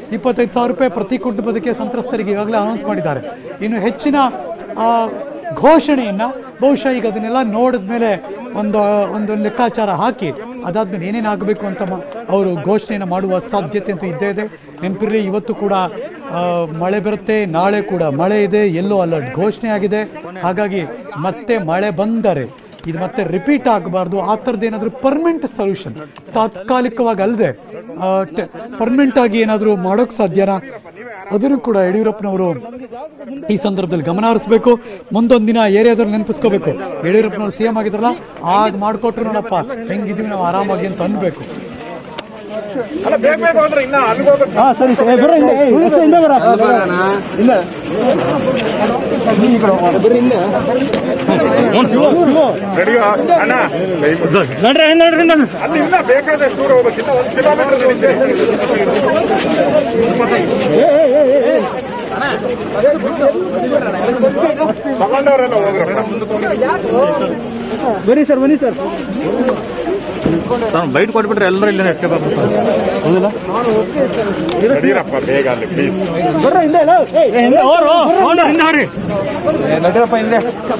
ಇಪ್ಪತ್ತೈದು ಸಾವಿರ ರೂಪಾಯಿ ಪ್ರತಿ ಕುಟುಂಬದಕ್ಕೆ ಸಂತ್ರಸ್ತರಿಗೆ ಈಗಾಗಲೇ ಅನೌನ್ಸ್ ಮಾಡಿದ್ದಾರೆ ಇನ್ನು ಹೆಚ್ಚಿನ ಆ, ಘೋಷಣೆಯನ್ನು ಬಹುಶಃ ಈಗ ಅದನ್ನೆಲ್ಲ ನೋಡಿದ ಮೇಲೆ ಒಂದು ಒಂದು ಲೆಕ್ಕಾಚಾರ ಹಾಕಿ ಅದಾದ್ಮೇಲೆ ಏನೇನು ಆಗಬೇಕು ಅಂತ ಮ- ಅವರು ಘೋಷಣೆಯನ್ನು ಮಾಡುವ ಸಾಧ್ಯತೆ ಅಂತೂ ಇದ್ದೇ ಇದೆ ನೆನಪಿರಲಿ ಇವತ್ತು ಕೂಡ ಆ, ಮಳೆ ಬರುತ್ತೆ ನಾಳೆ ಕೂಡ ಮಳೆ ಇದೆ ಎಲ್ಲೋ ಅಲರ್ಟ್ ಘೋಷಣೆ ಆಗಿದೆ ಹಾಗಾಗಿ ಮತ್ತೆ ಮಳೆ ಬಂದರೆ ಇದು ಮತ್ತೆ ರಿಪೀಟ್ ಆಗಬಾರ್ದು ಆ ಥರದ್ದು ಏನಾದರೂ ಪರ್ಮನೆಂಟ್ ಸೊಲ್ಯೂಷನ್ ತಾತ್ಕಾಲಿಕವಾಗಿ ಅಲ್ಲದೆ ಪರ್ಮನೆಂಟ್ ಆಗಿ ಏನಾದರೂ ಮಾಡೋಕ್ಕೆ ಸಾಧ್ಯನಾ ಅದನ್ನು ಕೂಡ ಯಡಿಯೂರಪ್ಪನವರು ಈ ಸಂದರ್ಭದಲ್ಲಿ ಗಮನ ಹರಿಸಬೇಕು ಮುಂದೊಂದು ದಿನ ಏರಿಯಾದವ್ರು ನೆನಪಿಸ್ಕೋಬೇಕು ಯಡಿಯೂರಪ್ಪನವ್ರು ಸಿ ಎಂ ಆಗಿದ್ರಲ್ಲ ಆಗ ಮಾಡಿಕೊಟ್ರು ನೋಡಪ್ಪ ಹೆಂಗಿದೀವಿ ನಾವು ಆರಾಮಾಗಿ ಅಂತ ಅನ್ಬೇಕು ಅಲ್ಲ ಬೇಗ ಬೇಗ ಅಂದ್ರೆ ಇನ್ನ ಅಲ್ಲಿಗೆ ಹೋಗ್ಬೇಕು ಸರಿ ಸರಿ ಬರ್ರಿ ಹಿಂದೆ ಏಯ್, ಲಕ್ಷ ಹಿಂದೆ ಬರ ಹಿಂದೆ ಬರ್ರಿ ಹಿಂದೆ ರೆಡಿ ಅಣ್ಣ ಕೈ ಮುಗ್ದು. ನೋಡ್ರಿ ನೋಡ್ರಿ ಅಲ್ಲಿ ಇನ್ನ ಬೇಕಾದಷ್ಟು ದೂರ ಹೋಗ್ಬೇಕು ಇನ್ನ ಒಂದು ಕಿಲೋಮೀಟರ್ ನಡೀತೆ. ತಗೊಂಡವರೆಲ್ಲ ಹೋಗ್ರಪ್ಪ ಬನ್ನಿ ಸರ್ ಬನ್ನಿ ಸರ್ ಬೈಟ್ ಕೊಟ್ಬಿಟ್ರೆ ಎಲ್ಲರೂ ಇಲ್ಲೇ ಎಸ್ಕೇಪ್ ಆಗ್ಬಿಡ್ತಾರೆ ಹೌದಿಲ್ಲ ನಡೀರಪ್ಪ ಬೇಗ ಅಲ್ಲಿ ಪ್ಲೀಸ್ ಬರ್ರಿ ಹಿಂದೆ ಇಲ್ಲ ಏಯ್, ಹಿಂದೆ ಹೋರು ಹಿಂದೆ ಹೋರಿ ನಡೀರಪ್ಪ ಹಿಂದೆ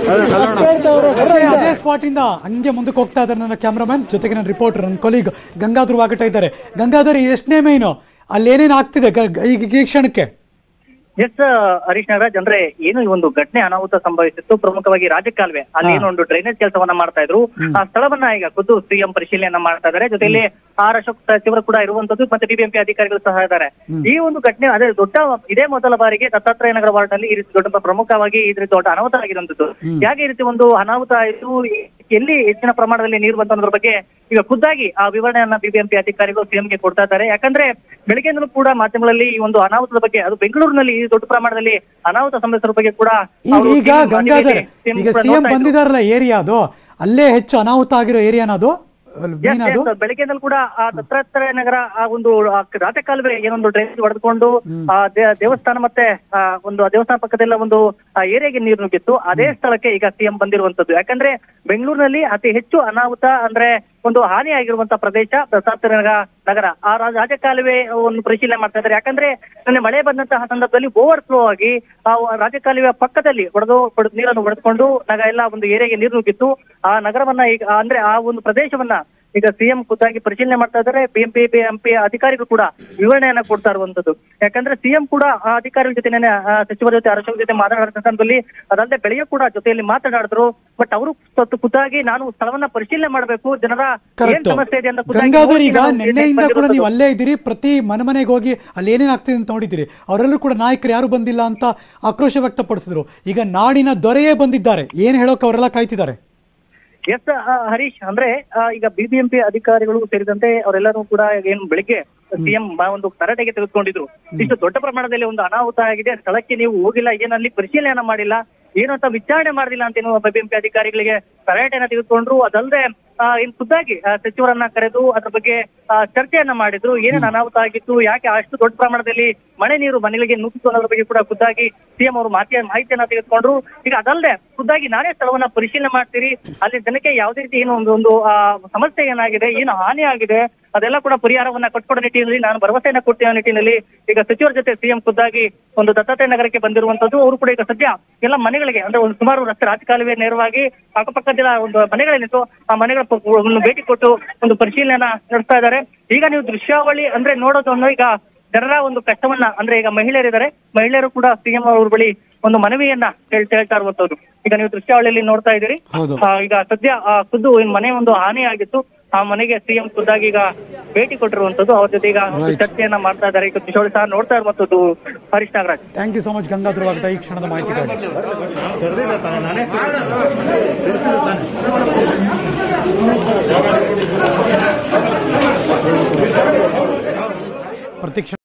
ಅದೇ ಅದೇ ಸ್ಪಾಟ್ ಇಂದ ಹಂಗೆ ಮುಂದಕ್ಕೆ ಹೋಗ್ತಾ ಇದ್ದಾರೆ ನನ್ನ ಕ್ಯಾಮ್ರಾಮನ್ ಜೊತೆಗೆ ನನ್ನ ರಿಪೋರ್ಟರ್ ನನ್ನ ಕೊಲೀಗ್ ಗಂಗಾಧರ್ ವಾಗಟ ಇದ್ದಾರೆ ಗಂಗಾಧರ್ ಎಷ್ಟನೇ ಮೇನು ಅಲ್ಲಿ ಏನೇನು ಆಗ್ತಿದೆ ಗ- ಗ- ಈಗ ಈ ಕ್ಷಣಕ್ಕೆ ಎಸ್ ಹರೀಶ್ ನಾಗರಾಜ್ ಅಂದ್ರೆ ಏನು ಈ ಒಂದು ಘಟನೆ ಅನಾಹುತ ಸಂಭವಿಸಿತ್ತು ಪ್ರಮುಖವಾಗಿ ರಾಜಕಾಲುವೆ ಅಲ್ಲಿ ಏನೋ ಒಂದು ಡ್ರೈನೇಜ್ ಕೆಲಸವನ್ನ ಮಾಡ್ತಾ ಇದ್ರು ಆ ಸ್ಥಳವನ್ನ ಈಗ ಖುದ್ದು ಸಿಎಂ ಪರಿಶೀಲನೆಯನ್ನ ಮಾಡ್ತಾ ಇದ್ದಾರೆ ಜೊತೆಯಲ್ಲಿ ಆರ್ ಅಶೋಕ್ ಸಚಿವರು ಕೂಡ ಇರುವಂತದ್ದು ಮತ್ತೆ ಬಿಬಿಎಂಪಿ ಅಧಿಕಾರಿಗಳು ಸಹ ಇದ್ದಾರೆ ಈ ಒಂದು ಘಟನೆ ಅದೇ ದೊಡ್ಡ ಇದೇ ಮೊದಲ ಬಾರಿಗೆ ದತ್ತಾತ್ರೇಯ ನಗರ ವಾರ್ಡ್ ನಲ್ಲಿ ಈ ರೀತಿ ದೊಡ್ಡ ಪ್ರಮುಖವಾಗಿ ಈ ರೀತಿ ದೊಡ್ಡ ಅನಾಹುತ ಆಗಿರುವಂತದ್ದು ಯಾಕೆ ಈ ರೀತಿ ಒಂದು ಅನಾಹುತ ಆಯಿತು ಎಲ್ಲಿ ಹೆಚ್ಚಿನ ಪ್ರಮಾಣದಲ್ಲಿ ನೀರು ಬಂತು ಅನ್ನೋದ್ರ ಬಗ್ಗೆ ಈಗ ಖುದ್ದಾಗಿ ಆ ವಿವರಣೆಯನ್ನ ಬಿಬಿಎಂಪಿ ಅಧಿಕಾರಿಗಳು ಸಿಎಂಗೆ ಕೊಡ್ತಾ ಇದ್ದಾರೆ ಯಾಕಂದ್ರೆ ಬೆಳಗ್ಗೆಯಿಂದಲೂ ಕೂಡ ಮಾಧ್ಯಮಗಳಲ್ಲಿ ಈ ಒಂದು ಅನಾಹುತದ ಬಗ್ಗೆ ಅದು ಬೆಂಗಳೂರಿನಲ್ಲಿ ಈ ದೊಡ್ಡ ಪ್ರಮಾಣದಲ್ಲಿ ಅನಾಹುತ ಸಂಭವಿಸಿರೋ ಬಗ್ಗೆ ಕೂಡ ಈಗ ಅವರು ಈಗ TV ಗಂಗಾಧರ್ CM ಈಗ ಕೂಡ ಸಿ ಎಂ ನೋಡ್ತಾ ಇದ್ರು. ಬಂದಿದಾರಲ್ಲ ಏರಿಯಾ ಅದು ಅಲ್ಲೇ ಹೆಚ್ಚು ಅನಾಹುತ ಆಗಿರೋ ಏರಿಯಾನ ಅದು ಅಲ್ಲಿ Yes, ಮೀನ್ ಅದು yes, ಬೆಳಗ್ಗೆನಲ್ಲಿ ಕೂಡ ಆ ದತ್ತಾತ್ರೇಯ ನಗರ ಆ ಒಂದು ಆ ರಾಜಕಾಲುವೆ ಏನೊಂದು ಡ್ರೈನೇಜ್ ಹೊಡೆದುಕೊಂಡು ಆ ದೇ- ದೇವಸ್ಥಾನ ಮತ್ತೆ ಆ ಒಂದು ಆ ದೇವಸ್ಥಾನ ಪಕ್ಕದಲ್ಲ ಒಂದು ಆ ಏರಿಯಾಗೆ ನೀರು ನುಗ್ಗಿತ್ತು ಅದೇ ಸ್ಥಳಕ್ಕೆ ಈಗ ಸಿಎಂ ಬಂದಿರುವಂತದ್ದು ಯಾಕಂದ್ರೆ ಬೆಂಗಳೂರಿನಲ್ಲಿ ಅತಿ ಹೆಚ್ಚು ಅನಾಹುತ ಅಂದ್ರೆ ಒಂದು ಹಾನಿ ಆಗಿರುವಂತ ಪ್ರದೇಶ ದತ್ತಾತ್ರೇಯ ನಗರ ನಗರ ಆ ರಾ- ರಾಜಕಾಲುವೆ ಒಂದು ಪರಿಶೀಲನೆ ಮಾಡ್ತಾ ಇದ್ದಾರೆ ಯಾಕಂದ್ರೆ ನಿನ್ನೆ ಮಳೆ ಬಂದಂತಹ ಸಂದರ್ಭದಲ್ಲಿ ಓವರ್ ಫ್ಲೋ ಆಗಿ ಆ ರಾಜಕಾಲುವೆಯ ಪಕ್ಕದಲ್ಲಿ ಹೊಡೆದು ಹೊಡೆದು ನೀರನ್ನು ಹೊಡೆದುಕೊಂಡು ನಗ ಎಲ್ಲ ಒಂದು ಏರಿಯಾಗೆ ನೀರು ನುಗ್ಗಿತ್ತು ಆ ನಗರವನ್ನ ಈಗ ಅಂದ್ರೆ ಆ ಒಂದು ಪ್ರದೇಶವನ್ನ ಈಗ ಸಿಎಂ ಖುದ್ದಾಗಿ ಪರಿಶೀಲನೆ ಮಾಡ್ತಾ ಇದ್ದಾರೆ ಬಿಎಂಪಿ ಬಿಎಂಪಿ ಅಧಿಕಾರಿಗಳು ಕೂಡ ವಿವರಣೆಯನ್ನ ಕೊಡ್ತಾ ಇರುವಂತದ್ದು ಯಾಕಂದ್ರೆ ಸಿಎಂ ಕೂಡ ಆ ಅಧಿಕಾರಿಗಳ ಜೊತೆ ನೆನ್ನೆ, ಆ ಸಚಿವರ ಜೊತೆ ಅರಶೋಕ್ ಜೊತೆ ಮಾತನಾಡಿದ ಸಂದರ್ಭದಲ್ಲಿ ಅದಲ್ಲದೆ ಬೆಳಿಗ್ಗೆ ಕೂಡ ಜೊತೆಯಲ್ಲಿ ಮಾತನಾಡಿದ್ರು ಬಟ್ ಅವರು ಸ್ವತ್ತು ಖುದ್ದಾಗಿ ನಾನು ಸ್ಥಳವನ್ನ ಪರಿಶೀಲನೆ ಮಾಡಬೇಕು ಜನರ ಏನ್ ಕರೆಕ್ಟ್ ಸಮಸ್ಯೆ ಇದೆ ಅಂತ ಖುದ್ದಾಗಿ ಗಂಗಾಧರ್ ನೋಡಿ ಈಗ ನಾವು ನಿನ್ನೆಯಿಂದ ಕೂಡ ಬಂದಿರುವಂತದ್ದು. ನೀವು ಅಲ್ಲೇ ಇದ್ದೀರಿ ಪ್ರತಿ ಮನೆ ಮನೆಗೆ ಹೋಗಿ ಅಲ್ಲಿ ಏನೇನು ಆಗ್ತಿದೆ ಅಂತ ನೋಡಿದ್ದೀರಿ ಅವರೆಲ್ಲರೂ ಕೂಡ ನಾಯಕರು ಯಾರು ಬಂದಿಲ್ಲ ಅಂತ ಆಕ್ರೋಶ ವ್ಯಕ್ತಪಡಿಸಿದ್ರು ಈಗ ನಾಡಿನ ದೊರೆಯೇ ಬಂದಿದ್ದಾರೆ ಏನು ಹೇಳೋಕೆ ಅವರೆಲ್ಲ ಕಾಯ್ತಿದ್ದಾರೆ ಎಸ್ ಹರೀಶ್ ಅಂದ್ರೆ ಆ, ಈಗ ಬಿಬಿಎಂಪಿ ಅಧಿಕಾರಿಗಳು ಸೇರಿದಂತೆ ಅವರೆಲ್ಲರೂ ಕೂಡ ಏನು ಬೆಳಿಗ್ಗೆ ಸಿಎಂ ಒಂದು ತರಟೆಗೆ ತೆಗೆದುಕೊಂಡಿದ್ರು ಇಷ್ಟು ದೊಡ್ಡ ಪ್ರಮಾಣದಲ್ಲಿ ಒಂದು ಅನಾಹುತ ಆಗಿದೆ ಸ್ಥಳಕ್ಕೆ ನೀವು ಹೋಗಿಲ್ಲ ಏನಲ್ಲಿ ಪರಿಶೀಲನೆ ಮಾಡಿಲ್ಲ ಏನು ಅಂತ ವಿಚಾರಣೆ ಮಾಡಿಲ್ಲ ಅಂತ ಏನು ಬಿಬಿಎಂಪಿ ಅಧಿಕಾರಿಗಳಿಗೆ ತರಾಟೆಯನ್ನ ತೆಗೆದುಕೊಂಡ್ರು ಅದಲ್ಲದೆ ಆ, ಇನ್ ಖುದ್ದಾಗಿ ಆ, ಸಚಿವರನ್ನ ಕರೆದು ಅದ್ರ ಬಗ್ಗೆ ಆ, ಚರ್ಚೆಯನ್ನ ಮಾಡಿದ್ರು ಏನೇನು ಅನಾಹುತ ಆಗಿತ್ತು ಯಾಕೆ ಅಷ್ಟು ದೊಡ್ಡ ಪ್ರಮಾಣದಲ್ಲಿ ಮಳೆ ನೀರು ಮನೆಗಳಿಗೆ ನುಗ್ಗಿತು ಅನ್ನೋದ್ರ ಬಗ್ಗೆ ಕೂಡ ಖುದ್ದಾಗಿ ಸಿಎಂ ಅವರು ಮಾಹಿತಿ ಮಾಹಿತಿಯನ್ನ ತೆಗೆದುಕೊಂಡ್ರು ಈಗ ಅದಲ್ಲದೆ ಖುದ್ದಾಗಿ ನಾನೇ ಸ್ಥಳವನ್ನ ಪರಿಶೀಲನೆ ಮಾಡ್ತೀರಿ ಅಲ್ಲಿ ಜನಕ್ಕೆ ಯಾವುದೇ ರೀತಿ ಏನು ಒಂದು ಒಂದು ಆ, ಸಮಸ್ಯೆ ಏನಾಗಿದೆ ಏನು ಹಾನಿ ಆಗಿದೆ ಅದೆಲ್ಲ ಕೂಡ ಪರಿಹಾರವನ್ನ ಕೊಟ್ಕೊಡೋ ನಿಟ್ಟಿನಲ್ಲಿ ನಾನು ಭರವಸೆಯನ್ನ ಕೊಡ್ತೀವಿ ಅನ್ನೋ ನಿಟ್ಟಿನಲ್ಲಿ ಈಗ ಸಚಿವರ ಜೊತೆ ಸಿಎಂ ಖುದ್ದಾಗಿ ಒಂದು ದತ್ತಾತ್ರೇಯ ನಗರಕ್ಕೆ ಬಂದಿರುವಂತದ್ದು ಅವರು ಕೂಡ ಈಗ ಸದ್ಯ ಎಲ್ಲ ಮನೆಗಳಿಗೆ ಅಂದ್ರೆ ಒಂದು ಸುಮಾರು ರಸ್ತೆ ರಾಜಕಾಲುವೆ ನೇರವಾಗಿ ಅಕ್ಕಪಕ್ಕದ ಒಂದು ಮನೆಗಳೇನಿತ್ತು ಆ ಮನೆಗಳ ಪ- ಒಂದು ಭೇಟಿ ಕೊಟ್ಟು ಒಂದು ಪರಿಶೀಲನೆಯನ್ನ ನಡೆಸ್ತಾ ಇದ್ದಾರೆ ಈಗ ನೀವು ದೃಶ್ಯಾವಳಿ ಅಂದ್ರೆ ನೋಡೋದನ್ನು ಈಗ ಜನರ ಒಂದು ಕಷ್ಟವನ್ನ ಅಂದ್ರೆ ಈಗ ಮಹಿಳೆಯರಿದ್ದಾರೆ ಮಹಿಳೆಯರು ಕೂಡ ಸಿಎಂ ಅವ್ರ ಬಳಿ ಒಂದು ಮನವಿಯನ್ನ ಹೇಳ್ತಾ ಹೇಳ್ತಾ ಇರುವಂತದ್ದು ಈಗ ನೀವು ದೃಶ್ಯಾವಳಿಯಲ್ಲಿ ನೋಡ್ತಾ ಇದ್ದೀರಿ ಹೌದು. ಆ, ಈಗ ಸದ್ಯ ಆ ಖುದ್ದು ಈ ಮನೆ ಒಂದು ಹಾನಿ ಆಗಿತ್ತು ಆ ಮನೆಗೆ ಸಿಎಂ ಖುದ್ದಾಗಿ ಈಗ ಭೇಟಿ ಕೊಟ್ಟಿರುವಂತದ್ದು ಅವ್ರ ಜೊತೆ ಈಗ ಒಂದು Right. ಚರ್ಚೆಯನ್ನ ಮಾಡ್ತಾ ಇದ್ದಾರೆ ಈಗ ದೃಶ್ಯಾವಳಿ ಸಹ ನೋಡ್ತಾ ಇರುವಂತದ್ದು Harish Nagaraj thank you so much Gangadhar Vagata ಈ ಕ್ಷಣದ ಮಾಹಿತಿಗಾಗಿ ಪ್ರತಿಕ್ಷಣ